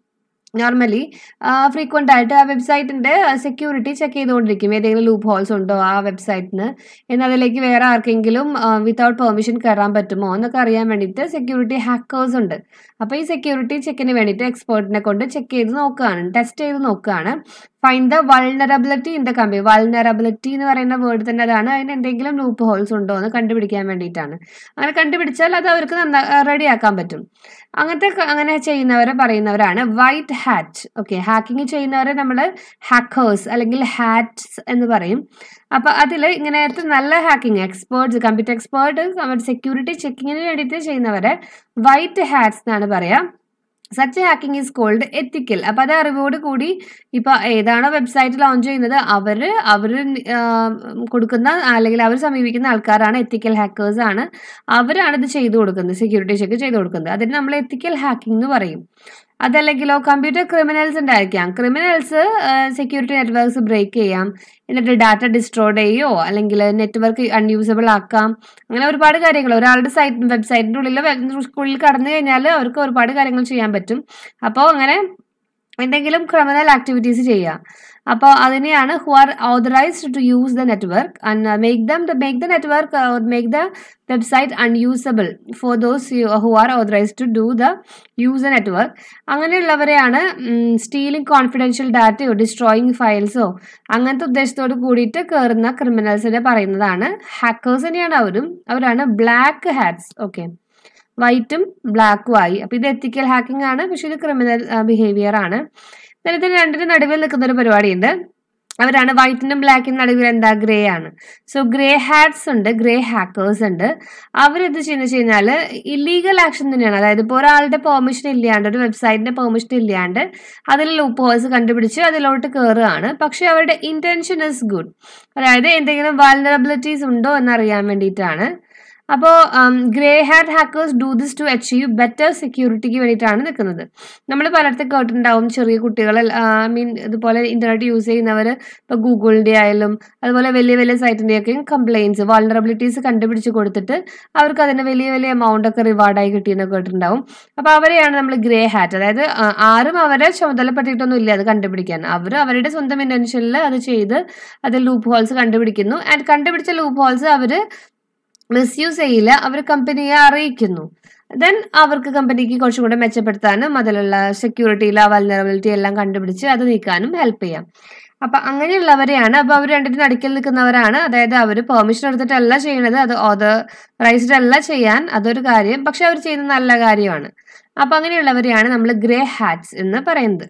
നോർമലി ഫ്രീക്വൻ്റ് ആയിട്ട് ആ വെബ്സൈറ്റിൻ്റെ സെക്യൂരിറ്റി ചെക്ക് ചെയ്തുകൊണ്ടിരിക്കും ഏതെങ്കിലും ലൂപ്പ് ഹോൾസ് ഉണ്ടോ ആ വെബ്സൈറ്റിന് എന്ന് അതിലേക്ക് വേറെ ആർക്കെങ്കിലും വിത്തൗട്ട് പെർമിഷൻ കയറാൻ പറ്റുമോ എന്നൊക്കെ അറിയാൻ വേണ്ടിയിട്ട് സെക്യൂരിറ്റി ഹാക്കേഴ്സ് ഉണ്ട് അപ്പോൾ ഈ സെക്യൂരിറ്റി ചെക്കിന് വേണ്ടിയിട്ട് എക്സ്പേർട്ടിനെ കൊണ്ട് ചെക്ക് ചെയ്ത് നോക്കുകയാണ് ടെസ്റ്റ് ചെയ്ത് നോക്കുകയാണ് find the vulnerability in the company vulnerability എന്ന് പറയുന്ന വേർഡ് തന്നെ അതാണ് അതിന് എന്തെങ്കിലും ലൂപ്പ് ഹോൾസ് ഉണ്ടോ എന്ന് കണ്ടുപിടിക്കാൻ വേണ്ടിയിട്ടാണ് അങ്ങനെ കണ്ടുപിടിച്ചാൽ അത് അവർക്ക് നന്നാ റെഡിയാക്കാൻ പറ്റും അങ്ങനത്തെ അങ്ങനെ ചെയ്യുന്നവരെ പറയുന്നവരാണ് വൈറ്റ് ഹാറ്റ് ഓക്കെ ഹാക്കിംഗ് ചെയ്യുന്നവരെ നമ്മൾ ഹാക്കേഴ്സ് അല്ലെങ്കിൽ ഹാറ്റ്സ് എന്ന് പറയും അപ്പോൾ അതിൽ ഇങ്ങനത്തെ നല്ല hacking experts computer expert security ചെക്കിങ്ങിന് വേണ്ടിയിട്ട് ചെയ്യുന്നവരെ വൈറ്റ് ഹാറ്റ്സ് എന്നാണ് പറയാം such hacking is called ethical അപ്പോൾ അത് അറിവോട് കൂടി ഇപ്പോൾ ഏതാണോ വെബ്സൈറ്റ് ലോഞ്ച് ചെയ്യുന്നത് അവർ അവർ കൊടുക്കുന്ന അല്ലെങ്കിൽ അവർ സമീപിക്കുന്ന ആൾക്കാരാണ് എത്തിക്കൽ ഹാക്കേഴ്സ് ആണ് അവരാണ് ഇത് ചെയ്തു കൊടുക്കുന്നത് സെക്യൂരിറ്റി ചെക്ക് ചെയ്തു കൊടുക്കുന്നത് അതിന് നമ്മൾ എത്തിക്കൽ ഹാക്കിംഗ് എന്ന് പറയും അതല്ലെങ്കിലോ കമ്പ്യൂട്ടർ ക്രിമിനൽസ് ഉണ്ടായിരിക്കാം ക്രിമിനൽസ് സെക്യൂരിറ്റി നെറ്റ്വർക്ക്സ് ബ്രേക്ക് ചെയ്യാം എന്നിട്ട് ഡാറ്റ ഡിസ്ട്രോഡ് ചെയ്യോ അല്ലെങ്കിൽ നെറ്റ്വർക്ക് അൺയൂസബിൾ ആക്കാം അങ്ങനെ ഒരുപാട് കാര്യങ്ങൾ ഒരാളുടെ സൈറ്റ് വെബ്സൈറ്റിൻ്റെ ഉള്ളിൽ ഉള്ളിൽ കടന്നു കഴിഞ്ഞാൽ അവർക്ക് ഒരുപാട് കാര്യങ്ങൾ ചെയ്യാൻ പറ്റും അപ്പോൾ അങ്ങനെ എന്തെങ്കിലും ക്രിമിനൽ ആക്ടിവിറ്റീസ് ചെയ്യാം അപ്പോൾ അതിനെയാണ് who are authorized to use the network and make them make the network make the website unusable for those who are authorized to do the use the network അങ്ങനെയുള്ളവരെയാണ് സ്റ്റീലിംഗ് കോൺഫിഡൻഷ്യൽ ഡാറ്റയോ ഡിസ്ട്രോയിങ് ഫയൽസോ അങ്ങനത്തെ ഉദ്ദേശത്തോട് കൂടിയിട്ട് കയറുന്ന ക്രിമിനൽസിനെ പറയുന്നതാണ് ഹാക്കേഴ്സ് തന്നെയാണ് അവരും അവരാണ് ബ്ലാക്ക് ഹാറ്റ്സ് ഓക്കെ വൈറ്റും ബ്ലാക്കും ആയി അപ്പോൾ ഇത് എത്തിക്കൽ ഹാക്കിംഗ് ആണ് പക്ഷെ ഇത് ക്രിമിനൽ ബിഹേവിയർ ആണ് ഇതിന് രണ്ടിനും നടുവിൽ നിൽക്കുന്ന ഒരു പരിപാടിയുണ്ട് അവരാണ് വൈറ്റിനും ബ്ലാക്കിനും നടുവിൽ എന്താ ഗ്രേ ആണ് സോ ഗ്രേ ഹാറ്റ്സ് ഉണ്ട് ഗ്രേ ഹാക്കേഴ്സ് ഉണ്ട് അവരെന്ത് ചെയ്യുന്നത് വെച്ച് കഴിഞ്ഞാൽ ഇല്ലീഗൽ ആക്ഷൻ തന്നെയാണ് അതായത് ഇപ്പോൾ ഒരാളുടെ പെർമിഷൻ ഇല്ലാണ്ട് ഒരു വെബ്സൈറ്റിന്റെ പെർമിഷൻ ഇല്ലാണ്ട് അതിൽ ലൂപ്പ് ഹോൾസ് കണ്ടുപിടിച്ച് അതിലോട്ട് കയറുകയാണ് പക്ഷെ അവരുടെ ഇന്റൻഷൻ ഇസ് ഗുഡ് അതായത് എന്തെങ്കിലും വാൾനറബിലിറ്റീസ് ഉണ്ടോ എന്നറിയാൻ വേണ്ടിയിട്ടാണ് അപ്പോൾ grey hat hackers do this to achieve better സെക്യൂരിറ്റിക്ക് വേണ്ടിയിട്ടാണ് നിൽക്കുന്നത് നമ്മൾ പലയിടത്തും കേട്ടിട്ടുണ്ടാവും ചെറിയ കുട്ടികൾ ഐ മീൻ ഇതുപോലെ ഇന്റർനെറ്റ് യൂസ് ചെയ്യുന്നവർ ഇപ്പോൾ ഗൂഗിളിൻ്റെ ആയാലും അതുപോലെ വലിയ വലിയ സൈറ്റിൻ്റെയൊക്കെയും കംപ്ലയിൻസ് വാൾണറബിലിറ്റീസ് കണ്ടുപിടിച്ച് കൊടുത്തിട്ട് അവർക്ക് അതിന് വലിയ വലിയ എമൗണ്ട് ഒക്കെ റിവാർഡായി കിട്ടിയെന്നൊക്കെ കേട്ടിട്ടുണ്ടാവും അപ്പോൾ അവരെയാണ് നമ്മൾ ഗ്രേ ഹാറ്റ് അതായത് ആരും അവരെ ചുമതലപ്പെട്ടിട്ടൊന്നും ഇല്ല അത് കണ്ടുപിടിക്കാൻ അവർ അവരുടെ സ്വന്തം ഇൻറ്റൻഷനിൽ അത് ചെയ്ത് അത് ലൂപ്പ് ഹോൾസ് കണ്ടുപിടിക്കുന്നു ആൻഡ് കണ്ടുപിടിച്ച ലൂപ്പ് ഹോൾസ് അവർ മിസ്യൂസ് ചെയ്യില്ല അവർ കമ്പനിയെ അറിയിക്കുന്നു ദെൻ അവർക്ക് കമ്പനിക്ക് കുറച്ചും കൂടെ മെച്ചപ്പെടുത്താനും അതിലുള്ള സെക്യൂരിറ്റിയിലെ വൾനറബിലിറ്റി എല്ലാം കണ്ടുപിടിച്ച് അത് നീക്കാനും ഹെൽപ്പ് ചെയ്യാം അപ്പൊ അങ്ങനെയുള്ളവരെയാണ് അപ്പൊ അവർ രണ്ടിനും നടുക്കിൽ നിൽക്കുന്നവരാണ് അതായത് അവർ പെർമിഷൻ എടുത്തിട്ടല്ല ചെയ്യണത് അത് ഓതറൈസ്ഡ് അല്ല ചെയ്യാൻ അതൊരു കാര്യം പക്ഷെ അവർ ചെയ്യുന്ന നല്ല കാര്യമാണ് അപ്പൊ അങ്ങനെയുള്ളവരെയാണ് നമ്മൾ ഗ്രേ ഹാറ്റ്സ് എന്ന് പറയുന്നത്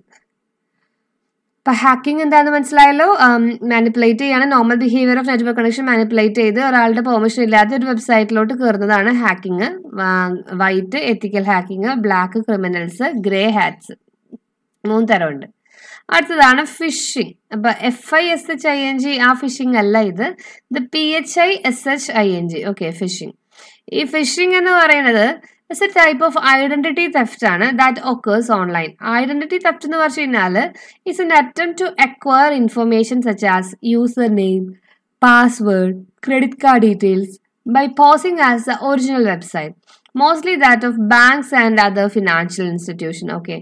ഇപ്പൊ ഹാക്കിംഗ് എന്താണെന്ന് മനസ്സിലായല്ലോ മാനിപ്പുലേറ്റ് ചെയ്യാണ് normal behaviour of network connection manipulate ചെയ്ത് ഒരാളുടെ പെർമിഷൻ ഇല്ലാത്ത ഒരു വെബ്സൈറ്റിലോട്ട് കയറുന്നതാണ് hacking white ethical hacking black criminals grey hats മൂന്ന് തരമുണ്ട് അടുത്തതാണ് ഫിഷിംഗ് അപ്പൊ F I S H I N G ആ ഫിഷിംഗ് അല്ല ഇത് ഇത് P H I S H I N G okay phishing ഈ ഫിഷിംഗ് എന്ന് പറയുന്നത് it's a type of identity theft ആണ് that occurs online identity theft എന്ന് പറഞ്ഞു കഴിഞ്ഞാൽ it's an attempt to acquire information such as user name password credit card details by posing as the original website mostly that of banks and other financial institution okay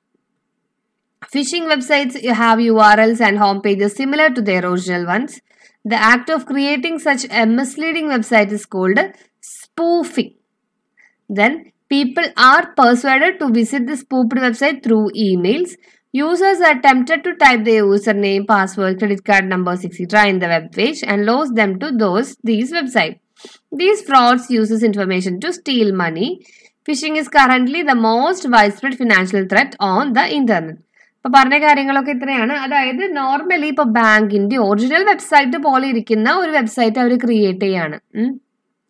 Phishing websites have URLs and home pages similar to their original ones. The act of creating such a misleading website is called spoofing. Then, people are persuaded to visit the spoofed website through emails. Users are tempted to type their username, password, credit card numbers, etc. in the web page and lose them to those these websites. These frauds uses information to steal money. Phishing is currently the most widespread financial threat on the internet. ഇപ്പൊ പറഞ്ഞ കാര്യങ്ങളൊക്കെ ഇത്രയാണ് അതായത് നോർമലി ഇപ്പൊ ബാങ്കിന്റെ ഒറിജിനൽ വെബ്സൈറ്റ് പോലെ ഇരിക്കുന്ന ഒരു വെബ്സൈറ്റ് അവർ ക്രിയേറ്റ് ചെയ്യാണ്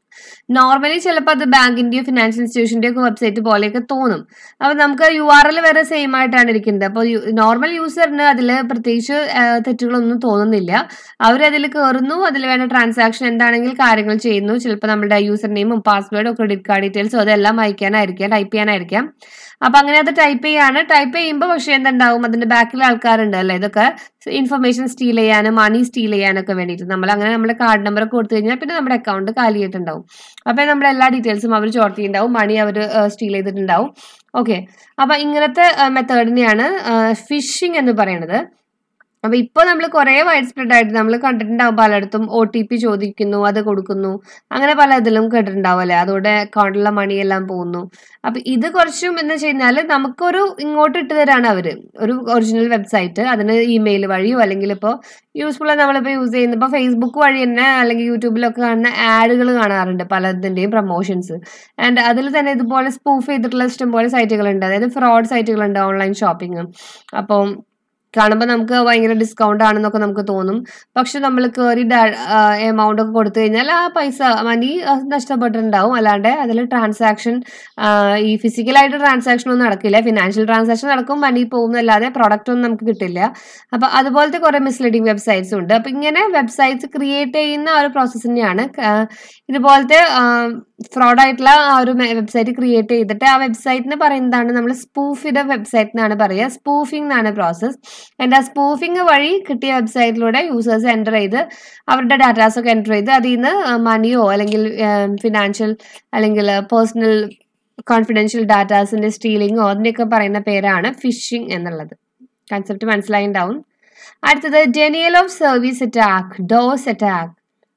നോർമലി ചിലപ്പോൾ അത് ബാങ്കിന്റെയോ ഫിനാൻഷ്യൽ ഇൻസ്റ്റിറ്റ്യൂഷന്റെയോ ഒക്കെ വെബ്സൈറ്റ് പോലെയൊക്കെ തോന്നും അപ്പൊ നമുക്ക് യു ആർ എൽ വരെ സെയിം ആയിട്ടാണ് ഇരിക്കുന്നത് അപ്പോൾ നോർമൽ യൂസറിന് അതിൽ പ്രത്യേകിച്ച് ആ, തെറ്റുകളൊന്നും തോന്നുന്നില്ല അവരതിൽ കയറുന്നു അതിൽ വേണ്ട ട്രാൻസാക്ഷൻ എന്താണെങ്കിൽ കാര്യങ്ങൾ ചെയ്യുന്നു ചിലപ്പോൾ നമ്മുടെ യൂസർ നെയിമും പാസ്വേഡോ ക്രെഡിറ്റ് കാർഡ് ഡീറ്റെയിൽസോ അതെല്ലാം അയക്കാനായിരിക്കാം ടൈപ്പ് ചെയ്യാനായിരിക്കാം അപ്പൊ അങ്ങനെ അത് ടൈപ്പ് ചെയ്യാണ് ടൈപ്പ് ചെയ്യുമ്പോൾ പക്ഷെ എന്തുണ്ടാവും അതിന്റെ ബാക്കിൽ ആൾക്കാരുണ്ട് അല്ലേ ഇതൊക്കെ ഇൻഫർമേഷൻ സ്റ്റീൽ ചെയ്യാനും മണി സ്റ്റീൽ ചെയ്യാനൊക്കെ വേണ്ടിയിട്ട് നമ്മൾ അങ്ങനെ നമ്മുടെ കാർഡ് നമ്പർ ഒക്കെ കൊടുത്തു കഴിഞ്ഞാൽ പിന്നെ നമ്മുടെ അക്കൗണ്ട് കാലിയായിട്ടുണ്ടാവും അപ്പൊ നമ്മുടെ എല്ലാ ഡീറ്റെയിൽസും അവർ ചോർത്തിയിട്ടുണ്ടാവും മണി അവർ സ്റ്റീൽ ചെയ്തിട്ടുണ്ടാവും ഓക്കെ അപ്പൊ ഇങ്ങനത്തെ മെത്തേഡിനെയാണ് ഫിഷിംഗ് എന്ന് പറയുന്നത് അപ്പൊ ഇപ്പൊ നമ്മൾ കുറെ വൈഡ് സ്പ്രെഡ് ആയിട്ട് നമ്മൾ കണ്ടിട്ടുണ്ടാവും പലയിടത്തും ഒ ടി പി ചോദിക്കുന്നു അത് കൊടുക്കുന്നു അങ്ങനെ പല ഇതിലും കേട്ടിട്ടുണ്ടാവും അല്ലെ അതോടെ അക്കൗണ്ടിലെ മണിയെല്ലാം പോകുന്നു അപ്പൊ ഇത് കുറച്ചും എന്ന് വെച്ച് കഴിഞ്ഞാൽ നമുക്കൊരു ഇങ്ങോട്ട് ഇട്ട് തരാണ് അവര് ഒരു ഒറിജിനൽ വെബ്സൈറ്റ് അതിന് ഇമെയിൽ വഴിയോ അല്ലെങ്കിൽ ഇപ്പോൾ യൂസ്ഫുൾ നമ്മളിപ്പോൾ യൂസ് ചെയ്യുന്ന ഇപ്പോൾ ഫേസ്ബുക്ക് വഴി തന്നെ അല്ലെങ്കിൽ യൂട്യൂബിലൊക്കെ കാണുന്ന ആഡുകൾ കാണാറുണ്ട് പലതിൻ്റെയും പ്രൊമോഷൻസ് ആൻഡ് അതിൽ തന്നെ ഇതുപോലെ സ്പൂഫ് ചെയ്തിട്ടുള്ള ഇഷ്ടംപോലെ സൈറ്റുകളുണ്ട് അതായത് ഫ്രോഡ് സൈറ്റുകളുണ്ട് ഓൺലൈൻ ഷോപ്പിംഗ് അപ്പം കാണുമ്പോൾ നമുക്ക് ഭയങ്കര ഡിസ്കൗണ്ട് ആണെന്നൊക്കെ നമുക്ക് തോന്നും പക്ഷെ നമ്മൾ കയറി എമൗണ്ട് ഒക്കെ കൊടുത്തു കഴിഞ്ഞാൽ ആ പൈസ മണി നഷ്ടപ്പെട്ടിട്ടുണ്ടാവും അല്ലാണ്ട് അതിൽ ട്രാൻസാക്ഷൻ ഈ ഫിസിക്കലായിട്ട് ട്രാൻസാക്ഷൻ ഒന്നും നടക്കില്ല ഫിനാൻഷ്യൽ ട്രാൻസാക്ഷൻ നടക്കും മണി പോകുന്നല്ലാതെ പ്രോഡക്റ്റ് ഒന്നും നമുക്ക് കിട്ടില്ല അപ്പൊ അതുപോലത്തെ കുറെ മിസ്ലീഡിങ് വെബ്സൈറ്റ്സ് ഉണ്ട് അപ്പൊ ഇങ്ങനെ വെബ്സൈറ്റ്സ് ക്രിയേറ്റ് ചെയ്യുന്ന ആ ഒരു പ്രോസസ്സ് തന്നെയാണ് ക- ഇതുപോലത്തെ ഫ്രോഡ് ആയിട്ടുള്ള ആ ഒരു വെബ്സൈറ്റ് ക്രിയേറ്റ് ചെയ്തിട്ട് ആ വെബ്സൈറ്റിന് പറയുന്നതാണ് നമ്മൾ സ്പൂഫിയുടെ വെബ്സൈറ്റ് എന്നാണ് പറയുക സ്പൂഫിംഗ് എന്നാണ് പ്രോസസ്സ് ആൻഡ് ആ സ്പൂഫിംഗ് വഴി കിട്ടിയ വെബ്സൈറ്റിലൂടെ യൂസേഴ്സ് എൻ്റർ ചെയ്ത് അവരുടെ ഡാറ്റാസ് ഒക്കെ എൻ്റർ ചെയ്ത് അതിൽ നിന്ന് മണിയോ അല്ലെങ്കിൽ ഫിനാൻഷ്യൽ അല്ലെങ്കിൽ പേഴ്സണൽ കോൺഫിഡൻഷ്യൽ ഡാറ്റാസിന്റെ സ്റ്റീലിങ്ങോ അതിനെയൊക്കെ പറയുന്ന പേരാണ് ഫിഷിംഗ് എന്നുള്ളത് കൺസെപ്റ്റ് മനസ്സിലായിണ്ടാവും അടുത്തത് denial of service attack DoS attack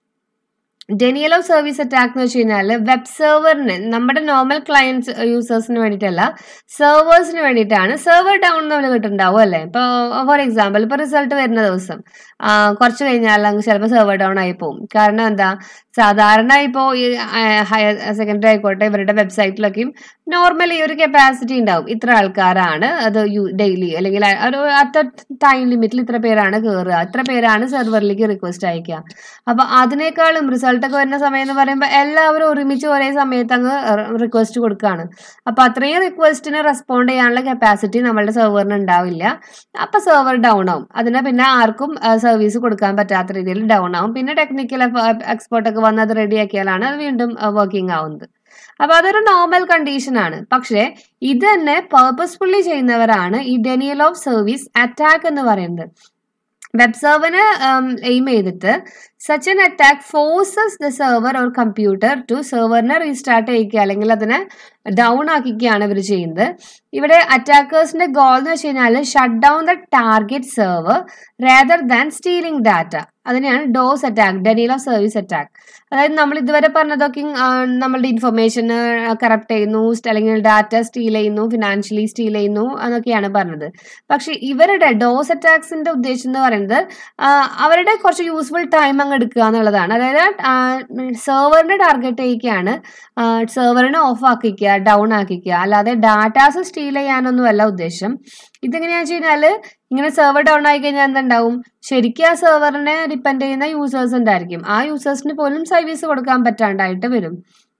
denial of service attack എന്ന് വെച്ച് കഴിഞ്ഞാൽ വെബ് സെർവറിന് നമ്മുടെ നോർമൽ ക്ലയൻസ് യൂസേഴ്സിന് വേണ്ടിയിട്ടല്ല സെർവേഴ്സിന് വേണ്ടിയിട്ടാണ് സെർവർ ഡൗൺ നമ്മൾ കേട്ടിട്ടുണ്ടാവും അല്ലേ ഇപ്പോൾ ഫോർ എക്സാമ്പിൾ ഇപ്പോൾ റിസൾട്ട് വരുന്ന ദിവസം ആ, കുറച്ച് കഴിഞ്ഞാൽ അങ്ങ് ചിലപ്പോൾ സെർവർ ഡൗൺ ആയി പോകും കാരണം എന്താ സാധാരണ ഇപ്പോൾ ഈ ഹയർ സെക്കൻഡറി ആയിക്കോട്ടെ ഇവരുടെ വെബ്സൈറ്റിലൊക്കെയും നോർമലി ഒരു കപ്പാസിറ്റി ഉണ്ടാവും ഇത്ര ആൾക്കാരാണ് അത് ഡെയിലി അല്ലെങ്കിൽ ആ ഒരു അത്ര ടൈം ലിമിറ്റിൽ ഇത്ര പേരാണ് കയറുക ഇത്ര പേരാണ് സെർവറിലേക്ക് റിക്വസ്റ്റ് അയക്കുക അപ്പൊ അതിനേക്കാളും റിസൾട്ട് ഒക്കെ വരുന്ന സമയം എന്ന് പറയുമ്പോൾ എല്ലാവരും ഒരുമിച്ച് ഒരേ സമയത്ത് അങ്ങ് റിക്വസ്റ്റ് കൊടുക്കുകയാണ് അപ്പൊ അത്രയും റിക്വസ്റ്റിന് റെസ്പോണ്ട് ചെയ്യാനുള്ള കപ്പാസിറ്റി നമ്മളുടെ സെർവറിന് ഉണ്ടാവില്ല അപ്പൊ സെർവർ ഡൗൺ ആവും അതിനെ പിന്നെ ആർക്കും സർവീസ് കൊടുക്കാൻ പറ്റാത്ത രീതിയിൽ ഡൗൺ ആവും പിന്നെ ടെക്നിക്കൽ എക്സ്പേർട്ട് ഒക്കെ വന്ന് അത് റെഡിയാക്കിയാലാണ് അത് വീണ്ടും വർക്കിംഗ് ആവുന്നത് അപ്പൊ അതൊരു നോർമൽ കണ്ടീഷൻ ആണ് പക്ഷേ ഇത് തന്നെ പേർപ്പസ്ഫുള്ളി ചെയ്യുന്നവരാണ് ഈ ഡെനിയൽ ഓഫ് സർവീസ് അറ്റാക്ക് എന്ന് പറയുന്നത് വെബ് സെർവറിന് എയിം ചെയ്തിട്ട് such an attack forces the server or computer to സെർവറിനെ റീസ്റ്റാർട്ട് ചെയ്യിക്കുക അല്ലെങ്കിൽ അതിനെ ഡൗൺ ആക്കിക്കുകയാണ് ഇവർ ചെയ്യുന്നത് ഇവിടെ അറ്റാക്കേഴ്സിന്റെ ഗോൾ എന്ന് വെച്ച് കഴിഞ്ഞാൽ shut down the target server rather than stealing data അതിനെയാണ് DoS attack denial of service attack അതായത് നമ്മൾ ഇതുവരെ പറഞ്ഞതൊക്കെ ആ, നമ്മളുടെ ഇൻഫർമേഷൻ കറപ്റ്റ് ചെയ്യുന്നു സ്റ്റ് അല്ലെങ്കിൽ ഡാറ്റ സ്റ്റീൽ ചെയ്യുന്നു ഫിനാൻഷ്യലി സ്റ്റീൽ ചെയ്യുന്നു എന്നൊക്കെയാണ് പറഞ്ഞത് പക്ഷെ ഇവരുടെ ഡോസ് അറ്റാക്സിന്റെ ഉദ്ദേശം എന്ന് പറയുന്നത് ആ, അവരുടെ കുറച്ച് യൂസ്ഫുൾ ടൈം അങ്ങ് എടുക്കുക എന്നുള്ളതാണ് അതായത് സെർവറിന്റെ ടാർഗറ്റ് ചെയ്യിക്കുകയാണ് സെർവറിനെ ഓഫ് ആക്കിക്കുക ഡൗൺ ആക്കിക്കുക അല്ലാതെ ഡാറ്റാസ് സ്റ്റീൽ ചെയ്യാനൊന്നുമല്ല ഉദ്ദേശം ഇതെങ്ങനെയാണെന്ന് വെച്ച് കഴിഞ്ഞാൽ ഇങ്ങനെ സെർവർ ഡൗൺ ആയി കഴിഞ്ഞാൽ എന്തുണ്ടാവും ശരിക്കും ആ സെർവറിനെ ഡിപ്പെൻഡ് ചെയ്യുന്ന യൂസേഴ്സ് ഉണ്ടായിരിക്കും ആ യൂസേഴ്സിന് പോലും സർവീസ് കൊടുക്കാൻ പറ്റാണ്ടായിട്ട് വരും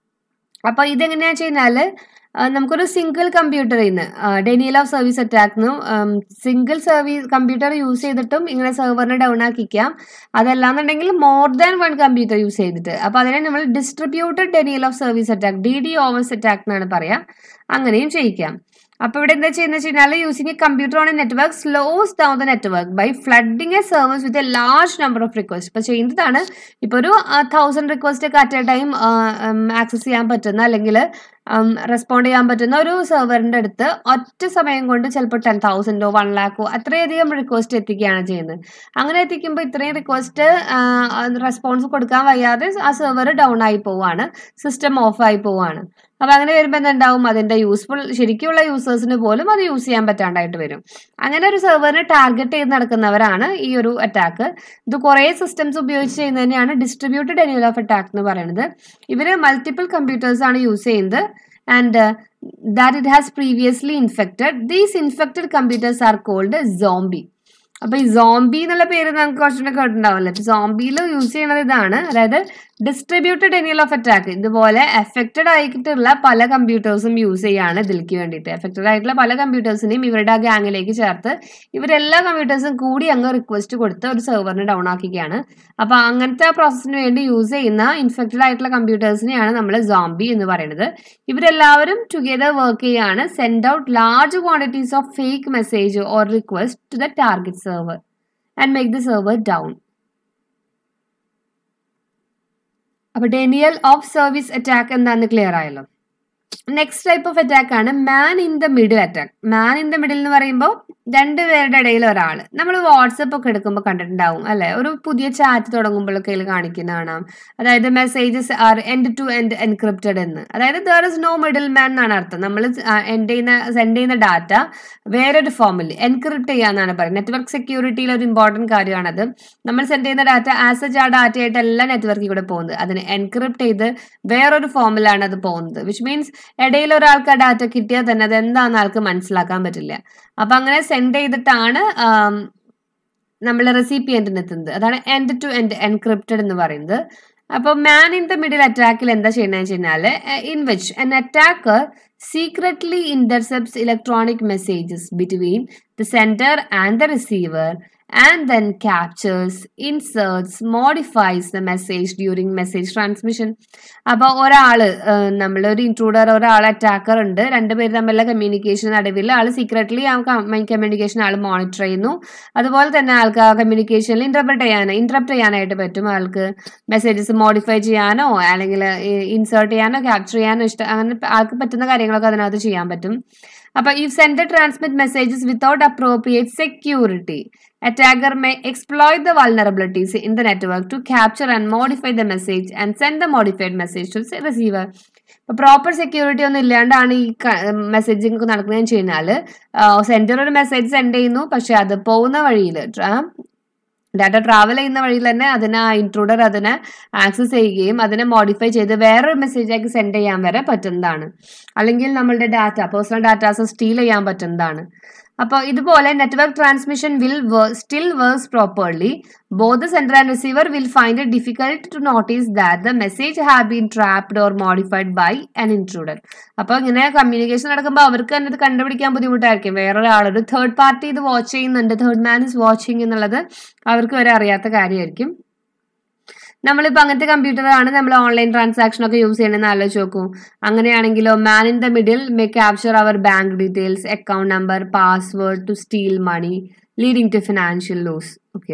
അപ്പൊ ഇതെങ്ങനെയാ കഴിഞ്ഞാല് ആ, നമുക്കൊരു സിംഗിൾ കമ്പ്യൂട്ടറിൽ നിന്ന് denial of service attack single service computer use ചെയ്തിട്ടും ഇങ്ങനെ സെർവറിനെ ഡൗൺ ആക്കിക്കാം അതല്ലാന്നുണ്ടെങ്കിൽ more than one computer use ചെയ്തിട്ട് അപ്പൊ അതിനെ നമ്മൾ distributed denial of service attack D D ഓവേഴ്സ് അറ്റാക്ക് എന്നാണ് പറയാ അങ്ങനെയും ചെയ്യിക്കാം അപ്പൊ ഇവിടെ എന്താ ചെയ്യുന്നത് വെച്ച് കഴിഞ്ഞാൽ using a computer on a network slows down the network by flooding a service with a large number of request ഇപ്പൊ ചെയ്യുന്നതാണ് ഇപ്പൊ ഒരു തൗസൻഡ് റിക്വസ്റ്റ് ഒക്കെ അറ്റ് എ ടൈം ആക്സസ് ചെയ്യാൻ പറ്റുന്ന അല്ലെങ്കിൽ റെസ്പോണ്ട് ചെയ്യാൻ പറ്റുന്ന ഒരു സെർവറിന്റെ അടുത്ത് ഒറ്റ സമയം കൊണ്ട് ചിലപ്പോൾ ടെൻ തൗസൻഡോ വൺ ലാക്കോ അത്രയധികം റിക്വസ്റ്റ് എത്തിക്കുകയാണ് ചെയ്യുന്നത് അങ്ങനെ എത്തിക്കുമ്പോൾ ഇത്രയും റിക്വസ്റ്റ് റെസ്പോൺസ് കൊടുക്കാൻ വയ്യാതെ ആ സെർവർ ഡൗൺ ആയി പോവാണ് സിസ്റ്റം ഓഫ് ആയി പോവാണ് അപ്പൊ അങ്ങനെ വരുമ്പോൾ എന്തുണ്ടാവും അതിന്റെ യൂസ്ഫുൾ ശരിക്കുള്ള യൂസേഴ്സിന് പോലും അത് യൂസ് ചെയ്യാൻ പറ്റാണ്ടായിട്ട് വരും അങ്ങനെ ഒരു സെർവറിനെ ടാർഗറ്റ് ചെയ്ത് നടക്കുന്നവരാണ് ഈ ഒരു അറ്റാക്ക് ഇത് കുറേ സിസ്റ്റംസ് ഉപയോഗിച്ച് ചെയ്യുന്നത് തന്നെയാണ് ഡിസ്ട്രിബ്യൂട്ടഡ് ഡെനിയൽ ഓഫ് അറ്റാക്ക് എന്ന് പറയുന്നത് ഇവര് മൾട്ടിപ്പിൾ കമ്പ്യൂട്ടേഴ്സ് ആണ് യൂസ് ചെയ്യുന്നത് and that it has previously infected these infected computers are called zombie അപ്പൊ ഈ സോംബി എന്നുള്ള പേര് നമുക്ക് കുറച്ചുകൂടെ കേട്ടിട്ടുണ്ടാവില്ല സോംബിയിൽ യൂസ് ചെയ്യുന്നത് ഇതാണ് അതായത് ഡിസ്ട്രിബ്യൂട്ടഡ് ഡെനിയൽ ഓഫ് അറ്റാക്ക് ഇതുപോലെ എഫക്റ്റഡ് ആയിട്ടുള്ള പല കമ്പ്യൂട്ടേഴ്സും യൂസ് ചെയ്യാണ് ഇതിലേക്ക് വേണ്ടിയിട്ട് എഫക്റ്റഡ് ആയിട്ടുള്ള പല കമ്പ്യൂട്ടേഴ്സിനെയും ഇവരുടെ ആ ഗ്യാങ്ങിലേക്ക് ചേർത്ത് ഇവരെല്ലാ കമ്പ്യൂട്ടേഴ്സും കൂടി അങ്ങ് റിക്വസ്റ്റ് കൊടുത്ത് ഒരു സെർവറിനെ ഡൗൺ ആക്കിക്കുകയാണ് അപ്പൊ അങ്ങനത്തെ പ്രോസസ്സിന് വേണ്ടി യൂസ് ചെയ്യുന്ന ഇൻഫെക്റ്റഡ് ആയിട്ടുള്ള കമ്പ്യൂട്ടേഴ്സിനെയാണ് നമ്മൾ സോംബി എന്ന് പറയുന്നത് ഇവരെല്ലാവരും ടുഗെദർ വർക്ക് ചെയ്യാണ് send out large quantities of fake message or request to the target server and make the server down അപ്പൊ ഡെനിയൽ ഓഫ് സർവീസ് അറ്റാക്ക് എന്താണെന്ന് ക്ലിയർ ആയല്ലോ നെക്സ്റ്റ് ടൈപ്പ് ഓഫ് അറ്റാക്ക് ആണ് man in the middle attack man in the middle എന്ന് പറയുമ്പോൾ രണ്ടുപേരുടെ ഇടയിൽ ഒരാൾ നമ്മൾ വാട്സപ്പ് ഒക്കെ എടുക്കുമ്പോൾ കണ്ടിട്ടുണ്ടാവും അല്ലെ ഒരു പുതിയ ചാറ്റ് തുടങ്ങുമ്പോഴൊക്കെ അതിൽ കാണിക്കുന്ന കാണാം അതായത് messages are end to end encrypted എന്ന് അതായത് there is no middle man എന്നാണ് അർത്ഥം നമ്മൾ എൻഡ് ചെയ്യുന്ന സെൻഡ് ചെയ്യുന്ന ഡാറ്റ വേറൊരു ഫോമിൽ എൻക്രിപ്റ്റ് ചെയ്യാന്നാണ് പറയുന്നത് നെറ്റ്വർക്ക് സെക്യൂരിറ്റിയിൽ ഒരു ഇമ്പോർട്ടൻറ്റ് കാര്യമാണത് നമ്മൾ സെൻഡ് ചെയ്യുന്ന ഡാറ്റ ആസ് എ ആ ഡാറ്റ ആയിട്ട് എല്ലാ നെറ്റ്വർക്കിൽ കൂടെ പോകുന്നത് അതിന് എൻക്രിപ്റ്റ് ചെയ്ത് വേറൊരു ഫോമിലാണ് അത് പോകുന്നത് വിച്ച് മീൻസ് ഇടയിൽ ഒരാൾക്ക് ആ ഡാറ്റ കിട്ടിയാൽ തന്നെ അത് എന്താണെന്ന് ആൾക്ക് മനസ്സിലാക്കാൻ പറ്റില്ല അപ്പൊ അങ്ങനെ സെൻഡ് ചെയ്തിട്ടാണ് നമ്മൾ റെസിപ്പിയന്റിന് എത്തുന്നത് അതാണ് എൻഡ് ടു എൻഡ് എൻക്രിപ്റ്റഡ് എന്ന് പറയുന്നത് അപ്പോൾ മാൻ ഇൻ ദ മിഡിൽ അറ്റാക്കിൽ എന്താ ചെയ്യുന്നത് വെച്ച് കഴിഞ്ഞാൽ in which an attacker secretly intercepts electronic messages between the sender and the receiver and then captures, inserts, modifies the message during message transmission. അപ്പോൾ ഒരാൾ നമ്മളൊരു ഇൻട്രൂഡർ ഒരാൾ അറ്റാക്കർ ഉണ്ട് രണ്ടുപേര് തമ്മിലുള്ള കമ്മ്യൂണിക്കേഷൻ നടുവിൽ ആൾ സീക്രട്ട്ലി ആ കമ്മ്യൂണിക്കേഷൻ ആൾ മോണിറ്റർ ചെയ്യുന്നു അതുപോലെ തന്നെ ആൾക്ക് ആ കമ്മ്യൂണിക്കേഷനിൽ ഇന്റർപ്രറ്റ് ചെയ്യാൻ ഇന്റർപ്റ്റ് ചെയ്യാനായിട്ട് പറ്റും ആൾക്ക് മെസ്സേജസ് മോഡിഫൈ ചെയ്യാനോ അല്ലെങ്കിൽ ഇൻസേർട്ട് ചെയ്യാനോ ക്യാപ്ചർ ചെയ്യാനോ ഇഷ്ടം അങ്ങനെ ആൾക്ക് പറ്റുന്ന കാര്യങ്ങളൊക്കെ അതിനകത്ത് ചെയ്യാൻ പറ്റും അപ്പൊ ഈ sender transmit messages without appropriate security attacker may exploit the vulnerabilities in the network to capture and modify the message and send the modified message to the receiver ഇപ്പൊ പ്രോപ്പർ സെക്യൂരിറ്റി ഒന്നും ഇല്ലാണ്ടാണ് ഈ മെസ്സേജിങ് ഒക്കെ നടക്കുന്നതെന്ന് വെച്ച് കഴിഞ്ഞാൽ സെൻഡർ ഒരു മെസ്സേജ് സെൻഡ് ചെയ്യുന്നു പക്ഷെ അത് പോകുന്ന വഴിയിൽ ഡാറ്റ ട്രാവൽ ചെയ്യുന്ന വഴിയിൽ തന്നെ അതിനെ ആ ഇൻട്രൂഡർ അതിനെ ആക്സസ് ചെയ്യുകയും അതിനെ മോഡിഫൈ ചെയ്ത് വേറൊരു മെസ്സേജാക്കി സെൻഡ് ചെയ്യാൻ വരെ പറ്റുന്നതാണ് അല്ലെങ്കിൽ നമ്മളുടെ ഡാറ്റ പേഴ്സണൽ ഡാറ്റാസ് സ്റ്റീൽ ചെയ്യാൻ പറ്റുന്നതാണ് അപ്പോൾ ഇതുപോലെ network transmission will still works properly both sender and receiver will find it difficult to notice that the message have been trapped or modified by an intruder അപ്പോൾ ഇങ്ങനെ കമ്മ്യൂണിക്കേഷൻ നടക്കുമ്പോൾ അവർക്ക് തന്നെ ഇത് കണ്ടുപിടിക്കാൻ ബുദ്ധിമുട്ടായിരിക്കും വേറൊരാൾ ഒരു തേർഡ് പാർട്ടി ഇത് വാച്ച് ചെയ്യുന്നുണ്ട് തേർഡ് മാൻ ഇസ് വാച്ചിങ് എന്നുള്ളത് അവർക്ക് വരെ അറിയാത്ത കാര്യമായിരിക്കും നമ്മളിപ്പോൾ അങ്ങനത്തെ കമ്പ്യൂട്ടറാണ് നമ്മൾ ഓൺലൈൻ ട്രാൻസാക്ഷൻ ഒക്കെ യൂസ് ചെയ്യണമെന്ന് ആലോചിച്ച് നോക്കൂ അങ്ങനെയാണെങ്കിലോ man in the middle may capture അവർ bank details account number password to steal money leading to financial loss okay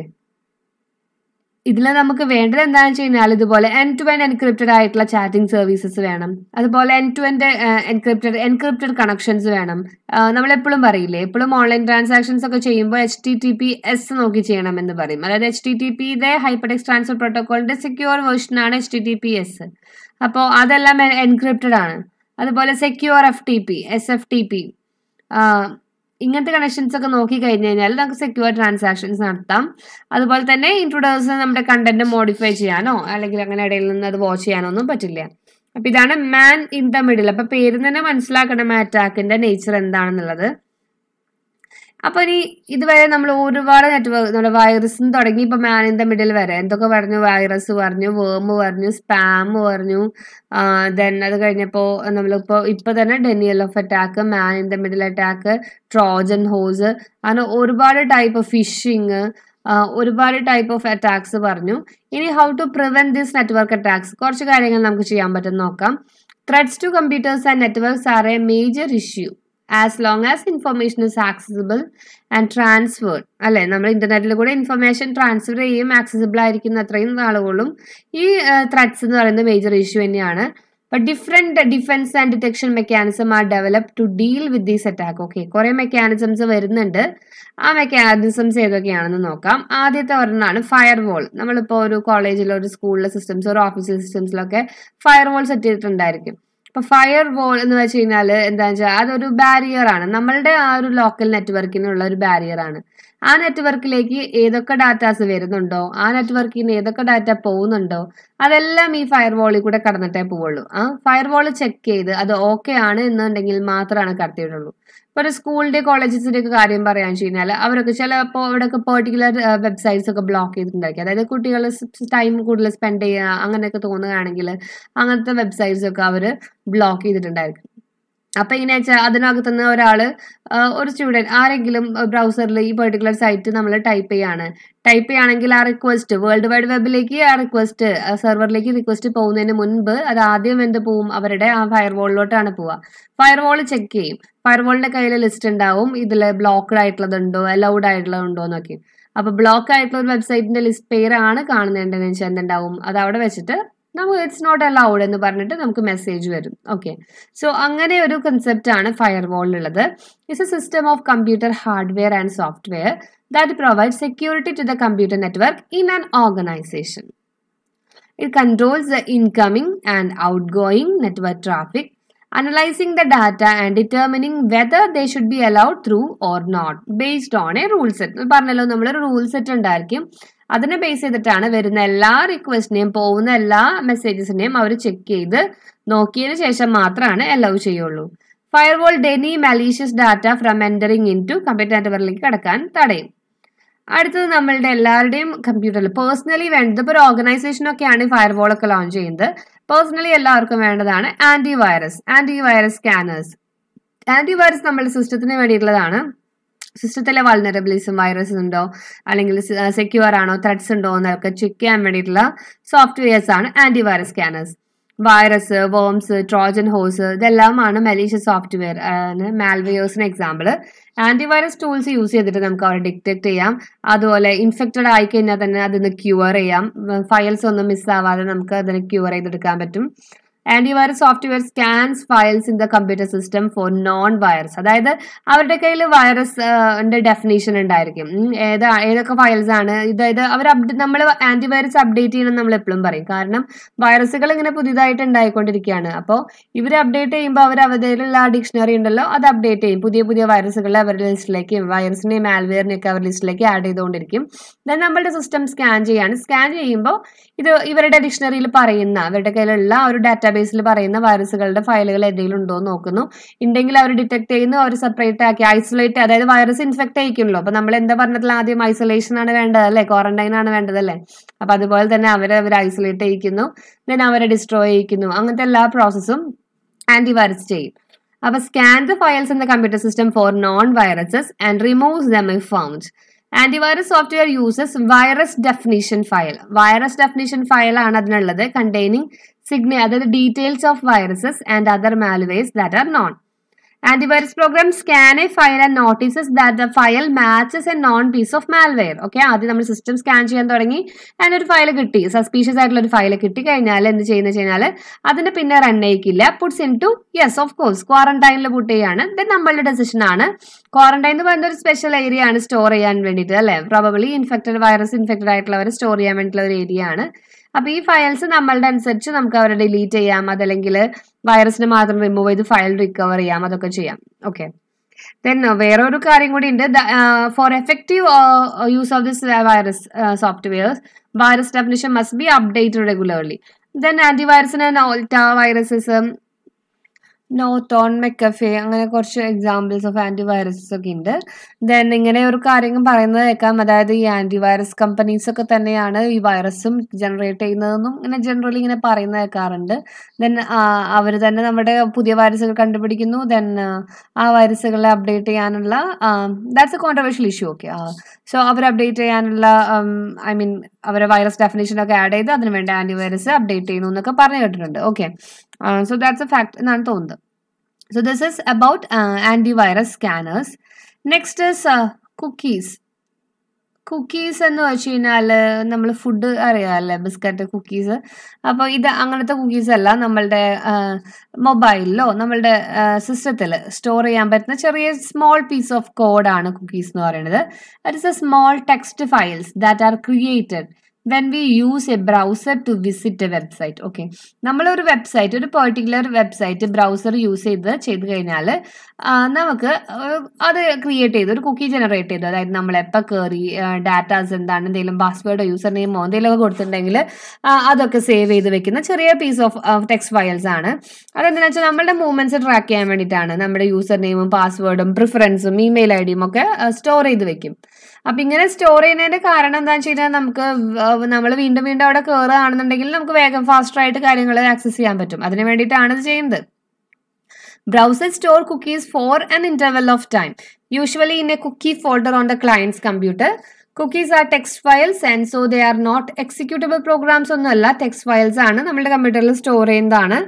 ഇതിൽ നമുക്ക് വേണ്ടത് എന്താണെന്ന് വെച്ച് കഴിഞ്ഞാൽ ഇതുപോലെ എൻ ടു എൻ എൻക്രിപ്റ്റഡ് ആയിട്ടുള്ള ചാറ്റിംഗ് സർവീസസ് വേണം അതുപോലെ end to end encrypted encrypted connections വേണം നമ്മൾ എപ്പോഴും പറയില്ലേ എപ്പോഴും ഓൺലൈൻ ട്രാൻസാക്ഷൻസ് ഒക്കെ ചെയ്യുമ്പോൾ H T T P S നോക്കി ചെയ്യണം എന്ന് പറയും അതായത് എച്ച് ടി ടി പിയുടെ ഹൈപ്പർടെക്സ് ട്രാൻസ്ഫർ പ്രോട്ടോകോളിന്റെ സെക്യൂർ വേർഷനാണ് H T T P S അപ്പോൾ അതെല്ലാം എൻക്രിപ്റ്റഡ് ആണ് അതുപോലെ secure F T P S F T P ഇങ്ങനത്തെ കണക്ഷൻസ് ഒക്കെ നോക്കി കഴിഞ്ഞ് കഴിഞ്ഞാൽ നമുക്ക് സെക്യൂർ ട്രാൻസാക്ഷൻസ് നടത്താം അതുപോലെ തന്നെ ഇൻട്രൊഡ്യൂസ് നമ്മുടെ കണ്ടന്റ് മോഡിഫൈ ചെയ്യാനോ അല്ലെങ്കിൽ അങ്ങനെ ഇടയിൽ നിന്ന് അത് വാച്ച് ചെയ്യാനോ ഒന്നും പറ്റില്ല അപ്പൊ ഇതാണ് മാൻ ഇൻ ദ മിഡിൽ അപ്പൊ പേര് തന്നെ മനസ്സിലാക്കണം അറ്റാക്കിന്റെ നേച്ചർ എന്താണെന്നുള്ളത് അപ്പൊ ഇനി ഇതുവരെ നമ്മൾ ഒരുപാട് നെറ്റ്വർക്ക് നമ്മുടെ വൈറസും തുടങ്ങി ഇപ്പൊ മാൻ ഇൻ ദ മിഡിൽ വരെ എന്തൊക്കെ പറഞ്ഞു വൈറസ് പറഞ്ഞു വേം പറഞ്ഞു സ്പാം പറഞ്ഞു ദെൻ അത് കഴിഞ്ഞപ്പോൾ നമ്മളിപ്പോൾ ഇപ്പൊ തന്നെ denial of attack man in the middle attack Trojan horse അങ്ങനെ ഒരുപാട് ടൈപ്പ് ഓഫ് ഫിഷിങ് ഒരുപാട് ടൈപ്പ് ഓഫ് അറ്റാക്സ് പറഞ്ഞു ഇനി how to prevent this network attacks കുറച്ച് കാര്യങ്ങൾ നമുക്ക് ചെയ്യാൻ പറ്റും നോക്കാം threats to computers and networks are a major issue as long as information is accessible and transferred അല്ലെ നമ്മൾ ഇന്റർനെറ്റിൽ കൂടെ ഇൻഫർമേഷൻ ട്രാൻസ്ഫർ ചെയ്യും ആക്സസിബിൾ ആയിരിക്കുന്ന അത്രയും നാളുകളും ഈ ത്രെഡ്സ് എന്ന് പറയുന്നത് മേജർ ഇഷ്യൂ തന്നെയാണ് but different defence and detection mechanism are develop to deal with these attack okay കുറെ മെക്കാനിസംസ് വരുന്നുണ്ട് ആ മെക്കാനിസംസ് ഏതൊക്കെയാണെന്ന് നോക്കാം ആദ്യത്തെ ഒരെണ്ണമാണ് ഫയർ വോൾ നമ്മളിപ്പോൾ ഒരു കോളേജിലോ ഒരു സ്കൂളിലെ സിസ്റ്റംസ് ഒരു ഓഫീസ് സിസ്റ്റംസിലൊക്കെ ഫയർ വോൾ സെറ്റ് ചെയ്തിട്ടുണ്ടായിരിക്കും ഇപ്പൊ ഫയർ വോൾ എന്ന് വെച്ച് കഴിഞ്ഞാൽ എന്താ വെച്ചാൽ അതൊരു ബാരിയർ ആണ് നമ്മളുടെ ആ ഒരു ലോക്കൽ നെറ്റ്വർക്കിനുള്ള ഒരു ബാരിയർ ആണ് ആ നെറ്റ്വർക്കിലേക്ക് ഏതൊക്കെ ഡാറ്റാസ് വരുന്നുണ്ടോ ആ നെറ്റ്വർക്കിന് ഏതൊക്കെ ഡാറ്റ പോകുന്നുണ്ടോ അതെല്ലാം ഈ ഫയർ വോളിൽ കൂടെ കടന്നിട്ടേ പോവുള്ളൂ ആ ഫയർ വോൾ ചെക്ക് ചെയ്ത് അത് ഓക്കെ ആണ് എന്നുണ്ടെങ്കിൽ മാത്രമാണ് കടത്തിയിട്ടുള്ളൂ ഇപ്പോൾ ഒരു സ്കൂളിൻ്റെ കോളേജസിൻ്റെ ഒക്കെ കാര്യം പറയാന്ന് വെച്ച് കഴിഞ്ഞാൽ അവരൊക്കെ ചിലപ്പോൾ അവിടെയൊക്കെ പെർട്ടിക്കുലർ വെബ്സൈറ്റ്സ് ഒക്കെ ബ്ലോക്ക് ചെയ്തിട്ടുണ്ടായിരിക്കും അതായത് കുട്ടികൾ ടൈം കൂടുതൽ സ്പെൻഡ് ചെയ്യുക അങ്ങനെയൊക്കെ തോന്നുകയാണെങ്കിൽ അങ്ങനത്തെ വെബ്സൈറ്റ്സ് ഒക്കെ അവർ ബ്ലോക്ക് ചെയ്തിട്ടുണ്ടായിരിക്കും അപ്പം എങ്ങനെ വെച്ചാൽ അതിനകത്ത് നിന്ന് ഒരാൾ ഒരു സ്റ്റുഡൻറ്റ് ആരെങ്കിലും ബ്രൗസറിൽ ഈ പെർട്ടിക്കുലർ സൈറ്റ് നമ്മൾ ടൈപ്പ് ചെയ്യാണ് ടൈപ്പ് ചെയ്യുകയാണെങ്കിൽ ആ റിക്വസ്റ്റ് വേൾഡ് വൈഡ് വെബിലേക്ക് ആ റിക്വസ്റ്റ് സെർവറിലേക്ക് റിക്വസ്റ്റ് പോകുന്നതിന് മുൻപ് അത് ആദ്യം എന്ത് പോവും അവരുടെ ആ ഫയർ വോളിലോട്ടാണ് പോവുക ഫയർ വോൾ ചെക്ക് ചെയ്യും ഫയർ വോളിൻ്റെ കയ്യിൽ ലിസ്റ്റ് ഉണ്ടാവും ഇതിൽ ബ്ലോക്ക്ഡ് ആയിട്ടുള്ളതുണ്ടോ അലൗഡ് ആയിട്ടുള്ളതുണ്ടോ എന്നൊക്കെ അപ്പോൾ ബ്ലോക്ക് ആയിട്ടുള്ള ഒരു വെബ്സൈറ്റിന്റെ ലിസ്റ്റ് പേരാണ് കാണുന്നുണ്ടെന്ന് വെച്ചാൽ എന്തുണ്ടാവും അത് അവിടെ വെച്ചിട്ട് നമുക്ക് ഇറ്റ്സ് നോട്ട് അലൗഡ് എന്ന് പറഞ്ഞിട്ട് നമുക്ക് മെസ്സേജ് വരും ഓക്കെ സോ അങ്ങനെ ഒരു കൺസെപ്റ്റ് ആണ് ഫയർ ഉള്ളത് it's a system of computer hardware and software that provide security to the computer network in an organization It controls the incoming and outgoing network traffic, analyzing the data and determining whether they should be allowed through or not based on a rule set. പറഞ്ഞല്ലോ നമ്മളൊരു റൂൾ സെറ്റ് ഉണ്ടായിരിക്കും അതിനെ ബേസ് ചെയ്തിട്ടാണ് വരുന്ന എല്ലാ റിക്വസ്റ്റിനെയും പോകുന്ന എല്ലാ മെസ്സേജസിനെയും അവർ ചെക്ക് ചെയ്ത് നോക്കിയതിനു ശേഷം മാത്രമാണ് അലൗ ചെയ്യുള്ളൂ firewall deny malicious data from entering in to computer നെറ്റ്വർക്കിലേക്ക് കടക്കാൻ തടയും അടുത്തത് നമ്മളുടെ എല്ലാവരുടെയും കമ്പ്യൂട്ടറിൽ പേഴ്സണലി വേണ്ടത് ഇപ്പോൾ ഒരു ഓർഗനൈസേഷനൊക്കെയാണ് ഫയർവോൾ ഒക്കെ ലോഞ്ച് ചെയ്യുന്നത് പേഴ്സണലി എല്ലാവർക്കും വേണ്ടതാണ് antivirus antivirus scanners antivirus നമ്മുടെ സിസ്റ്റത്തിന് വേണ്ടിയിട്ടുള്ളതാണ് സിസ്റ്റത്തിലെ വൾനറബിലിസം വൈറസ് ഉണ്ടോ അല്ലെങ്കിൽ സെക്യൂർ ആണോ ത്രെഡ്സ് ഉണ്ടോ എന്നൊക്കെ ചെക്ക് ചെയ്യാൻ വേണ്ടിയിട്ടുള്ള സോഫ്റ്റ്വെയർസ് ആണ് antivirus scanners virus worms Trojan horse ഇതെല്ലാമാണ് മലീഷ്യസ് സോഫ്റ്റ്വെയർ മാൽവെയേഴ്സിന് എക്സാമ്പിൾ ആന്റിവൈറസ് ടൂൾസ് യൂസ് ചെയ്തിട്ട് നമുക്ക് അവരെ ഡിറ്റക്ട് ചെയ്യാം അതുപോലെ ഇൻഫെക്റ്റഡ് ആയി കഴിഞ്ഞാൽ തന്നെ അതിന് ക്യൂർ ചെയ്യാം ഫയൽസ് ഒന്നും മിസ്സാവാതെ നമുക്ക് അതിന് ക്യൂർ ചെയ്തെടുക്കാൻ പറ്റും antivirus software scans files in the computer system for known virus അതായത് അവരുടെ കയ്യിൽ വൈറസ് ഡെഫിനേഷൻ ഉണ്ടായിരിക്കും ഏത് ഏതൊക്കെ ഫയൽസ് ആണ് ഇതായത് അവർ നമ്മൾ ആന്റിവൈറസ് അപ്ഡേറ്റ് ചെയ്യണം നമ്മൾ എപ്പോഴും പറയും കാരണം വൈറസുകൾ ഇങ്ങനെ പുതിയതായിട്ട് ഉണ്ടായിക്കൊണ്ടിരിക്കുകയാണ് അപ്പോൾ ഇവർ അപ്ഡേറ്റ് ചെയ്യുമ്പോൾ അവർ അവരുടെയിലുള്ള ആ ഡിക്ഷണറി ഉണ്ടല്ലോ അത് അപ്ഡേറ്റ് ചെയ്യും പുതിയ പുതിയ വൈറസുകളെ അവരുടെ ലിസ്റ്റിലേക്ക് വൈറസിനെയും മാൽവെയറിനെയൊക്കെ അവർ ലിസ്റ്റിലേക്ക് ആഡ് ചെയ്തുകൊണ്ടിരിക്കും ദെൻ നമ്മളുടെ സിസ്റ്റം സ്കാൻ ചെയ്യാണ് സ്കാൻ ചെയ്യുമ്പോൾ ഇത് ഇവരുടെ ഡിക്ഷണറിയിൽ പറയുന്ന അവരുടെ കയ്യിലുള്ള ഒരു ഡാറ്റാബേസിൽ പറയുന്ന വൈറസുകളുടെ ഫയലുകൾ എന്തെങ്കിലും ഉണ്ടോ എന്ന് നോക്കുന്നു ഉണ്ടെങ്കിൽ അവർ ഡിറ്റക്ട് ചെയ്യുന്നു അവർ സെപ്പറേറ്റ് ആക്കി ഐസൊലേറ്റ് അതായത് വൈറസ് ഇൻഫെക്ട് ആയിരിക്കുമല്ലോ അപ്പൊ നമ്മൾ എന്താ പറഞ്ഞിട്ടുള്ള ആദ്യം ഐസൊലേഷൻ ആണ് വേണ്ടത് അല്ലേ ക്വാറന്റൈൻ ആണ് വേണ്ടത് അല്ലേ അപ്പൊ അതുപോലെ തന്നെ അവരെ അവർ ഐസൊലേറ്റ് ചെയ്യിക്കുന്നു ദെൻ അവരെ ഡിസ്ട്രോയ് ചെയ്യിക്കുന്നു അങ്ങനത്തെ എല്ലാ പ്രോസസ്സും ആന്റിവൈറസ് ചെയ്യും അപ്പൊ scan the files in the computer system for known viruses and removes them if found antivirus software uses virus definition file virus definition file ആണ് അതിനുള്ളത് കണ്ടെയ്നിങ് സിഗ്ന അതായത് details of viruses and other malwares that are known antivirus program scan a file and notices that the file matches a known piece of malware okay ആദ്യം നമ്മൾ സിസ്റ്റം സ്കാൻ ചെയ്യാൻ തുടങ്ങി ആൻഡ് ഒരു ഫയൽ കിട്ടി സസ്പീഷ്യസ് ആയിട്ടുള്ള ഒരു ഫയൽ കിട്ടി കഴിഞ്ഞാൽ എന്ത് ചെയ്യുന്ന കഴിഞ്ഞാൽ അതിന് പിന്നെ റൺ ചെയ്യിക്കില്ല puts in to yes of course ക്വാറന്റൈനിൽ പുട്ട് ചെയ്യാണ് ദെൻ നമ്മളുടെ ഡെസിഷൻ ആണ് ക്വാറന്റൈൻ എന്ന് പറയുന്ന ഒരു സ്പെഷ്യൽ ഏരിയ ആണ് സ്റ്റോർ ചെയ്യാൻ വേണ്ടിയിട്ട് അല്ലേ പ്രോബബിളി ഇൻഫെക്റ്റഡ് വൈറസ് ഇൻഫെക്റ്റഡ് ആയിട്ടുള്ളവരെ സ്റ്റോർ ചെയ്യാൻ വേണ്ടിയിട്ടുള്ള ഒരു ഏരിയ ആണ് അപ്പൊ ഈ ഫയൽസ് നമ്മളുടെ അനുസരിച്ച് നമുക്ക് അവരെ ഡിലീറ്റ് ചെയ്യാം അതല്ലെങ്കിൽ വൈറസിന് മാത്രം റിമൂവ് ചെയ്ത് ഫയൽ റിക്കവർ ചെയ്യാം അതൊക്കെ ചെയ്യാം ഓക്കെ ദെൻ വേറെ ഒരു കാര്യം കൂടി ഉണ്ട് for effective use of this virus softwares virus definition must be updated regularly then ആന്റിവൈറസിന് നോൾട്ട വൈറസസ് നോത്തോൺ മെക്കഫെ അങ്ങനെ കുറച്ച് എക്സാമ്പിൾസ് ഓഫ് ആന്റിവൈറസസ് ഒക്കെ ഉണ്ട് ദെൻ ഇങ്ങനെ ഒരു കാര്യം പറയുന്നത് കേൾക്കാം അതായത് ഈ ആന്റിവൈറസ് കമ്പനീസ് ഒക്കെ തന്നെയാണ് ഈ വൈറസും ജനറേറ്റ് ചെയ്യുന്നതെന്നും ഇങ്ങനെ ജനറലി ഇങ്ങനെ പറയുന്നത് കേൾക്കാറുണ്ട് ദെൻ അവർ തന്നെ നമ്മുടെ പുതിയ വൈറസുകൾ കണ്ടുപിടിക്കുന്നു ദെൻ ആ വൈറസുകളെ അപ്ഡേറ്റ് ചെയ്യാനുള്ള that's a controversial issue okay so അവർ അപ്ഡേറ്റ് ചെയ്യാനുള്ള ഐ മീൻ അവരെ വൈറസ് ഡെഫിനേഷൻ ഒക്കെ ആഡ് ചെയ്ത് അതിന് വേണ്ടി ആന്റിവൈറസ് അപ്ഡേറ്റ് ചെയ്യുന്നു എന്നൊക്കെ പറഞ്ഞു കേട്ടിട്ടുണ്ട് okay so that's a fact എന്നാണ് തോന്നുന്നത് so this is about antivirus scanners next is cookies cookies എന്ന് വെച്ച് കഴിഞ്ഞാൽ നമ്മൾ ഫുഡ് അറിയാമല്ലേ ബിസ്ക്കറ്റ് കുക്കീസ് അപ്പോൾ ഇത് അങ്ങനത്തെ കുക്കീസ് അല്ല നമ്മളുടെ മൊബൈലിലോ നമ്മളുടെ സിസ്റ്റത്തിൽ സ്റ്റോർ ചെയ്യാൻ പറ്റുന്ന ചെറിയ സ്മോൾ പീസ് ഓഫ് കോഡാണ് കുക്കീസ് എന്ന് പറയുന്നത് that is a small text files that are created when we use a browser to visit a website okay നമ്മളൊരു വെബ്സൈറ്റ് ഒരു പെർട്ടിക്കുലർ വെബ്സൈറ്റ് ബ്രൗസർ യൂസ് ചെയ്ത് ചെയ്ത് കഴിഞ്ഞാൽ നമുക്ക് അത് ക്രിയേറ്റ് ചെയ്ത് ഒരു കുക്കി ജനറേറ്റ് ചെയ്തു അതായത് നമ്മൾ എപ്പോൾ കയറി ഡാറ്റാസ് എന്താണ് എന്തെങ്കിലും പാസ്വേഡോ യൂസർ നെയിമോ എന്തെങ്കിലുമൊക്കെ കൊടുത്തിട്ടുണ്ടെങ്കിൽ അതൊക്കെ സേവ് ചെയ്ത് വെക്കുന്ന ചെറിയ പീസ് ഓഫ് ടെക്സ്റ്റ് ഫയൽസ് ആണ് അതെന്താണെന്ന് വെച്ചാൽ നമ്മുടെ മൂവ്മെന്റ്സ് ട്രാക്ക് ചെയ്യാൻ വേണ്ടിയിട്ടാണ് നമ്മുടെ യൂസർ നെയിമും പാസ്വേഡും പ്രിഫറൻസും ഇമെയിൽ ഐ ഡിയും ഒക്കെ സ്റ്റോർ ചെയ്ത് വെക്കും അപ്പം ഇങ്ങനെ സ്റ്റോർ ചെയ്യുന്നതിന്റെ കാരണം എന്താണെന്ന് വെച്ച് കഴിഞ്ഞാൽ നമുക്ക് നമ്മൾ വീണ്ടും വീണ്ടും അവിടെ കയറുകയാണെന്നുണ്ടെങ്കിൽ നമുക്ക് വേഗം ഫാസ്റ്റർ ആയിട്ട് കാര്യങ്ങൾ ആക്സസ് ചെയ്യാൻ പറ്റും അതിന് വേണ്ടിയിട്ടാണ് ഇത് ചെയ്യുന്നത് Browsers store cookies for an interval of time, usually in a cookie folder on the client's computer. Cookies are text files and so they are not executable programs ഒന്നുമല്ല ടെക്സ്റ്റ് ഫയൽസ് ആണ് നമ്മുടെ കമ്പ്യൂട്ടറിൽ സ്റ്റോർ ചെയ്യുന്നതാണ്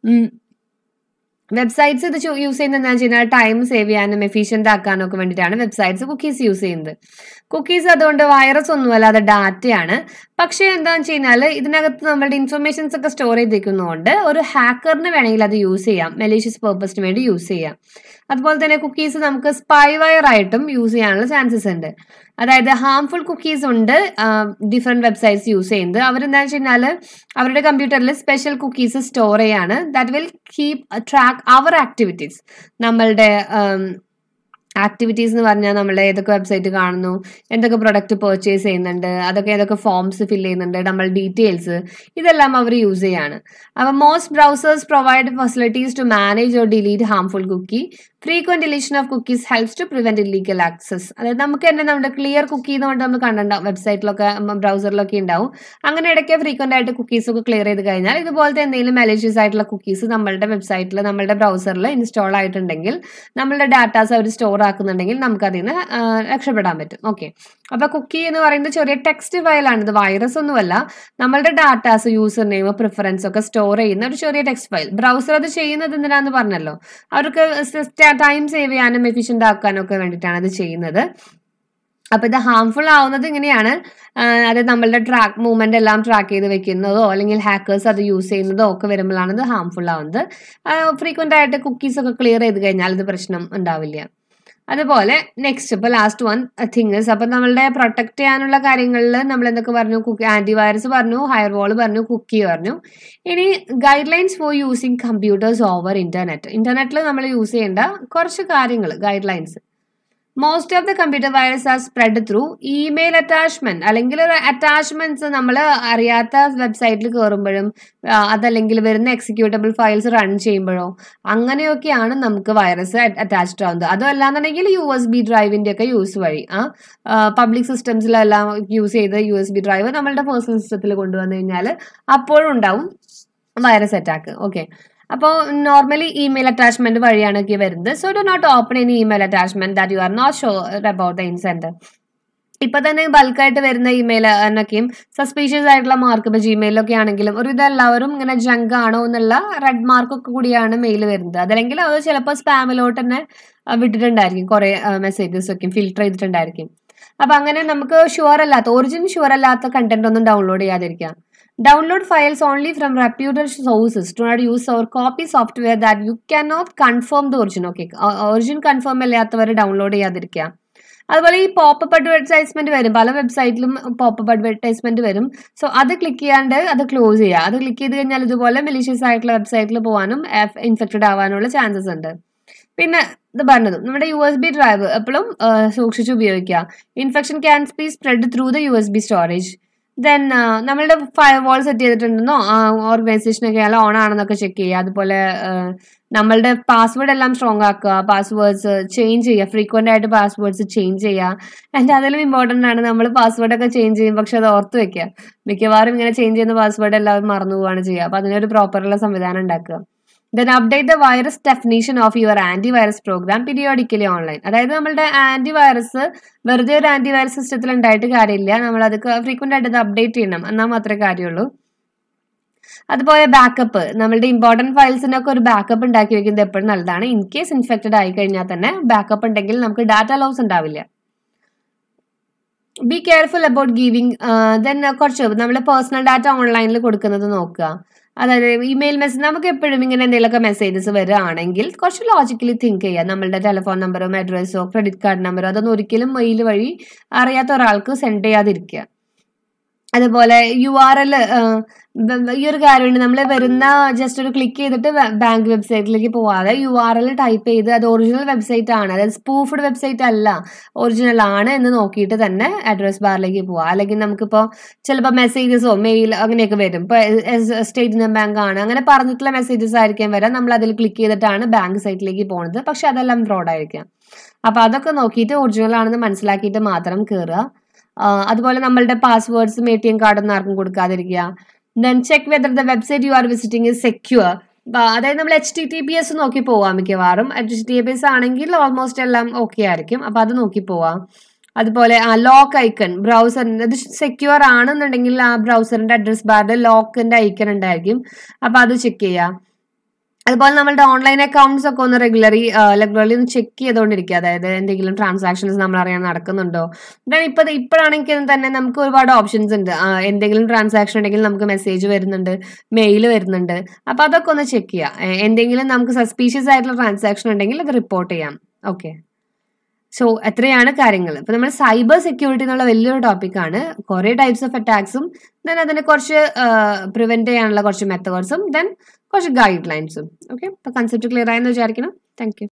വെബ്സൈറ്റ്സ് ഇത് യൂസ് ചെയ്യുന്നത് എന്താണെന്ന് വെച്ച് കഴിഞ്ഞാൽ ടൈം സേവ് ചെയ്യാനും എഫിഷ്യൻ്റ് ആക്കാനും ഒക്കെ വേണ്ടിയിട്ടാണ് വെബ്സൈറ്റ്സ് കുക്കീസ് യൂസ് ചെയ്യുന്നത് കുക്കീസ് അതുകൊണ്ട് വൈറസ് ഒന്നുമല്ല അത് ഡാറ്റയാണ് പക്ഷേ എന്താണെന്ന് വെച്ച് കഴിഞ്ഞാൽ ഇതിനകത്ത് നമ്മളുടെ ഇൻഫർമേഷൻസ് ഒക്കെ സ്റ്റോർ ചെയ്തിരിക്കുന്നതുകൊണ്ട് ഒരു ഹാക്കറിന് വേണമെങ്കിൽ അത് യൂസ് ചെയ്യാം മെലീഷ്യസ് പേർപ്പസിന് വേണ്ടി യൂസ് ചെയ്യാം അതുപോലെ തന്നെ കുക്കീസ് നമുക്ക് സ്പൈവയർ ആയിട്ടും യൂസ് ചെയ്യാനുള്ള ചാൻസസ് ഉണ്ട് അതായത് ഹാംഫുൾ കുക്കീസ് ഉണ്ട് ഡിഫറെൻറ്റ് വെബ്സൈറ്റ്സ് യൂസ് ചെയ്യുന്നത് അവരെന്താണെന്ന് വെച്ച് കഴിഞ്ഞാൽ അവരുടെ കമ്പ്യൂട്ടറിൽ സ്പെഷ്യൽ കുക്കീസ് സ്റ്റോർ ചെയ്യാണ് that will keep track our activities നമ്മളുടെ ആക്ടിവിറ്റീസ് എന്ന് പറഞ്ഞാൽ നമ്മൾ ഏതൊക്കെ വെബ്സൈറ്റ് കാണുന്നു എന്തൊക്കെ പ്രൊഡക്റ്റ് പർച്ചേസ് ചെയ്യുന്നുണ്ട് അതൊക്കെ ഏതൊക്കെ ഫോംസ് ഫിൽ ചെയ്യുന്നുണ്ട് നമ്മൾ ഡീറ്റെയിൽസ് ഇതെല്ലാം അവർ യൂസ് ചെയ്യാണ് അപ്പോൾ most browsers provide facilities to manage or delete harmful cookie frequent deletion of cookies helps to prevent illegal access അതായത് നമുക്ക് തന്നെ നമ്മുടെ ക്ലിയർ കുക്കി എന്നുകൊണ്ട് നമ്മൾ കണ്ടിട്ടുണ്ടാവും വെബ്സൈറ്റിലൊക്കെ ബ്രൗസറിലൊക്കെ ഉണ്ടാവും അങ്ങനെ ഇടയ്ക്ക് ഫ്രീക്വന്റ് ആയിട്ട് കുക്കീസ് ഒക്കെ ക്ലിയർ ചെയ്ത് കഴിഞ്ഞാൽ ഇതുപോലത്തെ എന്തെങ്കിലും മലേഷ്യസ് ആയിട്ടുള്ള കുക്കീസ് നമ്മളുടെ വെബ്സൈറ്റിൽ നമ്മളുടെ ബ്രൗസറിൽ ഇൻസ്റ്റാൾ ആയിട്ടുണ്ടെങ്കിൽ നമ്മളുടെ ഡാറ്റാസ് അവർ സ്റ്റോർ ആക്കുന്നുണ്ടെങ്കിൽ നമുക്ക് അതിൽ നിന്ന് രക്ഷപ്പെടാൻ പറ്റും ഓക്കെ അപ്പൊ കുക്കി എന്ന് പറയുന്നത് ചെറിയ ടെക്സ്റ്റ് ഫയലാണ് ഇത് വൈറസ് ഒന്നുമല്ല നമ്മളുടെ ഡാറ്റാസ് യൂസർ നെയിം പ്രിഫറൻസ് ഒക്കെ സ്റ്റോർ ചെയ്യുന്ന ഒരു ചെറിയ ടെക്സ്റ്റ് ഫയൽ ബ്രൗസർ അത് ചെയ്യുന്നത് എന്തിനാന്ന് പറഞ്ഞല്ലോ അവർക്ക് ടൈം സേവ് ചെയ്യാനും എഫിഷ്യൻ്റ് ആക്കാനും ഒക്കെ വേണ്ടിയിട്ടാണ് അത് ചെയ്യുന്നത് അപ്പൊ ഇത് ഹാംഫുൾ ആവുന്നത് ഇങ്ങനെയാണ് അത് നമ്മളുടെ ട്രാക്ക് മൂവ്മെന്റ് എല്ലാം ട്രാക്ക് ചെയ്ത് വെക്കുന്നതോ അല്ലെങ്കിൽ ഹാക്കേഴ്സ് അത് യൂസ് ചെയ്യുന്നതോ ഒക്കെ വരുമ്പോഴാണ് ഇത് ഹാംഫുൾ ആവുന്നത് ഫ്രീക്വന്റ് ആയിട്ട് കുക്കീസ് ഒക്കെ ക്ലിയർ ചെയ്ത് കഴിഞ്ഞാൽ ഇത് പ്രശ്നം ഉണ്ടാവില്ല അതുപോലെ നെക്സ്റ്റ് ഇപ്പോൾ ലാസ്റ്റ് വൺ തിങ്സ് അപ്പം നമ്മളുടെ പ്രൊട്ടക്ട് ചെയ്യാനുള്ള കാര്യങ്ങളിൽ നമ്മൾ എന്തൊക്കെ പറഞ്ഞു കുക്കി ആന്റിവൈറസ് പറഞ്ഞു ഹയർ വാൾ പറഞ്ഞു കുക്കി പറഞ്ഞു ഇനി guidelines for using computers over internet ഇന്റർനെറ്റിൽ നമ്മൾ യൂസ് ചെയ്യേണ്ട കുറച്ച് കാര്യങ്ങൾ guidelines most of the computer virus are spread through email attachment അല്ലെങ്കിൽ ഒരു അറ്റാച്ച്മെന്റ്സ് നമ്മൾ അറിയാത്ത വെബ്സൈറ്റിൽ കയറുമ്പോഴും അതല്ലെങ്കിൽ വരുന്ന എക്സിക്യൂട്ടബിൾ ഫയൽസ് റൺ ചെയ്യുമ്പോഴോ അങ്ങനെയൊക്കെയാണ് നമുക്ക് വൈറസ് അറ്റാച്ച്ഡ് ആവുന്നത് അതല്ലാന്നുണ്ടെങ്കിൽ യു എസ് ബി ഡ്രൈവിന്റെ ഒക്കെ യൂസ് വഴി ആ പബ്ലിക് സിസ്റ്റംസിലെല്ലാം യൂസ് ചെയ്ത് യു എസ് ബി ഡ്രൈവ് നമ്മളുടെ പേഴ്സണൽ സിസ്റ്റത്തിൽ കൊണ്ടുവന്നു കഴിഞ്ഞാൽ അപ്പോഴും ഉണ്ടാവും വൈറസ് അറ്റാക്ക് ഓക്കെ അപ്പോൾ നോർമലി ഇമെയിൽ അറ്റാച്ച്മെന്റ് വഴിയാണ് ഒക്കെ വരുന്നത് so do not open any email attachment that you are not sure about the sender ഇപ്പൊ തന്നെ ബൾക്കായിട്ട് വരുന്ന ഇമെയിൽ എന്നൊക്കെയും സസ്പീഷ്യസ് ആയിട്ടുള്ള മാർക്ക് ഇപ്പൊ ജിമെയിലൊക്കെ ആണെങ്കിലും ഒരു ഇതെല്ലാവരും ഇങ്ങനെ ജങ്ക് ആണോ എന്നുള്ള റെഡ് മാർക്ക് ഒക്കെ കൂടിയാണ് മെയിൽ വരുന്നത് അതല്ലെങ്കിൽ അത് ചിലപ്പോൾ സ്പാമിലോട്ട് തന്നെ വിട്ടിട്ടുണ്ടായിരിക്കും കുറെ മെസ്സേജസ് ഒക്കെ ഫിൽട്ടർ ചെയ്തിട്ടുണ്ടായിരിക്കും അപ്പൊ അങ്ങനെ നമുക്ക് ഷുവർ അല്ലാത്ത ഒറിജിൻ ഷുവർ അല്ലാത്ത കണ്ടന്റ് ഒന്നും ഡൗൺലോഡ് ചെയ്യാതിരിക്കാം Download files only from reputed sources. Do not use or copy software that you cannot confirm the origin. Okay, origin confirm അല്ലാത്തവർ ഡൗൺലോഡ് ചെയ്യാതിരിക്കുക അതുപോലെ ഈ പോപ്പപ്പ് അഡ്വർടൈസ്മെന്റ് വരും പല വെബ്സൈറ്റിലും പോപ്പപ്പ് അഡ്വർടൈസ്മെന്റ് വരും സോ അത് ക്ലിക്ക് ചെയ്യാണ്ട് അത് ക്ലോസ് ചെയ്യുക അത് ക്ലിക്ക് ചെയ്ത് കഴിഞ്ഞാൽ ഇതുപോലെ മെലീഷ്യസ് ആയിട്ടുള്ള വെബ്സൈറ്റിൽ പോകാനും ഇൻഫെക്റ്റഡ് ആവാനുള്ള ചാൻസസ് ഉണ്ട് പിന്നെ ഇത് പറഞ്ഞതും നമ്മുടെ യു എസ് ബി ഡ്രൈവ് എപ്പോഴും സൂക്ഷിച്ച് ഉപയോഗിക്കുക infection can be spread through the U S B storage then നമ്മളുടെ ഫയർ വാൾ സെറ്റ് ചെയ്തിട്ടുണ്ടെന്നോ ഓർഗനൈസേഷനൊക്കെ എല്ലാം ഓൺ ആണെന്നൊക്കെ ചെക്ക് ചെയ്യുക അതുപോലെ നമ്മളുടെ പാസ്വേഡ് എല്ലാം സ്ട്രോങ് ആക്കുക പാസ്വേഡ്സ് ചേഞ്ച് ചെയ്യുക ഫ്രീക്വന്റ് ആയിട്ട് പാസ്വേഡ്സ് ചേഞ്ച് ചെയ്യുക ആൻഡ് അതിലും ഇമ്പോർട്ടൻ്റ് ആണ് നമ്മൾ പാസ്വേഡ് ഒക്കെ ചേഞ്ച് ചെയ്യും പക്ഷെ അത് ഓർത്ത് വെക്കുക മിക്കവാറും ഇങ്ങനെ ചേഞ്ച് ചെയ്യുന്ന പാസ്വേഡ് എല്ലാവരും മറന്നു പോവുകയാണ് ചെയ്യുക അപ്പോൾ അതിനൊരു പ്രോപ്പറുള്ള സംവിധാനം ഉണ്ടാക്കുക then update the virus definition of your anti virus program periodically online അതായത് നമ്മളുടെ ആന്റി വൈറസ് വെറുതെ ഒരു ആന്റി വൈറസ് സിസ്റ്റത്തിൽ ഉണ്ടായിട്ട് കാര്യമില്ല നമ്മൾ അത് ഫ്രീക്വന്റ് ആയിട്ട് അത് അപ്ഡേറ്റ് ചെയ്യണം എന്നാൽ മാത്രമേ കാര്യമുള്ളൂ അതുപോലെ ബാക്കപ്പ് നമ്മളുടെ ഇമ്പോർട്ടൻറ്റ് ഫയൽസിനൊക്കെ ഒരു ബാക്കപ്പ് ഉണ്ടാക്കി വെക്കുന്നത് എപ്പോഴും നല്ലതാണ് ഇൻ കേസ് ഇൻഫെക്റ്റഡ് ആയി കഴിഞ്ഞാൽ തന്നെ ബാക്കപ്പ് ഉണ്ടെങ്കിൽ നമുക്ക് ഡാറ്റ ലോസ് ഉണ്ടാവില്ല be careful about giving then കുറച്ച് നമ്മുടെ പേഴ്സണൽ ഡാറ്റ ഓൺലൈനിൽ കൊടുക്കുന്നത് നോക്കുക അതായത് ഇമെയിൽ മെസ്സേജ് നമുക്ക് എപ്പോഴും ഇങ്ങനെ എന്തെങ്കിലുമൊക്കെ മെസ്സേജസ് വരികയാണെങ്കിൽ കുറച്ച് ലോജിക്കലി തിങ്ക് ചെയ്യുക നമ്മളുടെ ടെലിഫോൺ നമ്പറോ അഡ്രസ്സോ ക്രെഡിറ്റ് കാർഡ് നമ്പറോ അതൊന്നും ഒരിക്കലും മെയിൽ വഴി അറിയാത്ത ഒരാൾക്ക് സെൻഡ് ചെയ്യാതിരിക്കുക അതുപോലെ യു ആർ എൽ ഈ ഒരു കാര്യമുണ്ട് നമ്മൾ വരുന്ന ജസ്റ്റ് ഒരു ക്ലിക്ക് ചെയ്തിട്ട് ബാങ്ക് വെബ്സൈറ്റിലേക്ക് പോവാതെ യു ആർ എൽ ടൈപ്പ് ചെയ്ത് അത് ഒറിജിനൽ വെബ്സൈറ്റ് ആണ് അതായത് സ്പൂഫ്ഡ് വെബ്സൈറ്റ് അല്ല ഒറിജിനൽ ആണ് എന്ന് നോക്കിയിട്ട് തന്നെ അഡ്രസ് ബാറിലേക്ക് പോവാം അല്ലെങ്കിൽ നമുക്കിപ്പോൾ ചിലപ്പോൾ മെസ്സേജസോ മെയിൽ അങ്ങനെയൊക്കെ വരും ഇപ്പോൾ സ്റ്റേറ്റ് ബാങ്ക് ആണ് അങ്ങനെ പറഞ്ഞിട്ടുള്ള മെസ്സേജസ് ആയിരിക്കും വരാം നമ്മൾ അതിൽ ക്ലിക്ക് ചെയ്തിട്ടാണ് ബാങ്ക് സൈറ്റിലേക്ക് പോകുന്നത് പക്ഷെ അതെല്ലാം ഫ്രോഡ് ആയിരിക്കാം അപ്പോൾ അതൊക്കെ നോക്കിയിട്ട് ഒറിജിനൽ ആണെന്ന് മനസ്സിലാക്കിയിട്ട് മാത്രം കയറുക അതുപോലെ നമ്മളുടെ പാസ്വേഡ്സും എ ടി എം കാർഡൊന്നും ആർക്കും കൊടുക്കാതിരിക്കുക then check whether the website you are visiting is secure അതായത് നമ്മൾ H T T P S നോക്കി പോവാം മിക്കവാറും എച്ച് ടി പി എസ് ആണെങ്കിൽ ഓൾമോസ്റ്റ് എല്ലാം ഓക്കെ ആയിരിക്കും അപ്പോൾ അത് നോക്കി പോവാം അതുപോലെ ആ ലോക്ക് ഐക്കൺ ബ്രൗസറിൻ്റെ ഇത് സെക്യൂർ ആണെന്നുണ്ടെങ്കിൽ ആ ബ്രൗസറിന്റെ അഡ്രസ് ബാറിൽ ലോക്കിന്റെ ഐക്കൺ ഉണ്ടായിരിക്കും അപ്പോൾ അത് ചെക്ക് ചെയ്യാം അതുപോലെ നമ്മളുടെ ഓൺലൈൻ അക്കൗണ്ട്സ് ഒക്കെ ഒന്ന് റെഗുലറി റെഗുലർലി ഒന്ന് ചെക്ക് ചെയ്തുകൊണ്ടിരിക്കുക അതായത് എന്തെങ്കിലും ട്രാൻസാക്ഷൻസ് നമ്മൾ അറിയാൻ നടക്കുന്നുണ്ടോ ദെൻ ഇപ്പൊ ഇപ്പോഴാണെങ്കിൽ തന്നെ നമുക്ക് ഒരുപാട് ഓപ്ഷൻസ് ഉണ്ട് എന്തെങ്കിലും ട്രാൻസാക്ഷൻ ഉണ്ടെങ്കിൽ നമുക്ക് മെസ്സേജ് വരുന്നുണ്ട് മെയിൽ വരുന്നുണ്ട് അപ്പൊ അതൊക്കെ ഒന്ന് ചെക്ക് ചെയ്യാം എന്തെങ്കിലും നമുക്ക് സസ്പീഷ്യസ് ആയിട്ടുള്ള ട്രാൻസാക്ഷൻ ഉണ്ടെങ്കിൽ അത് റിപ്പോർട്ട് ചെയ്യാം ഓക്കെ സോ എത്രയാണ് കാര്യങ്ങൾ ഇപ്പൊ നമ്മൾ സൈബർ സെക്യൂരിറ്റി എന്നുള്ള വലിയൊരു ടോപ്പിക്കാണ് കുറേ ടൈപ്സ് ഓഫ് അറ്റാക്സും ദെൻ അതിനെ കുറച്ച് പ്രിവെന്റ് ചെയ്യാനുള്ള കുറച്ച് മെത്തേഡ്സും ദെൻ കുറച്ച് ഗൈഡ് ലൈൻസും ഓക്കെ അപ്പൊ കൺസെപ്റ്റ് ക്ലിയർ ആയെന്ന് വിചാരിക്കണം താങ്ക് യു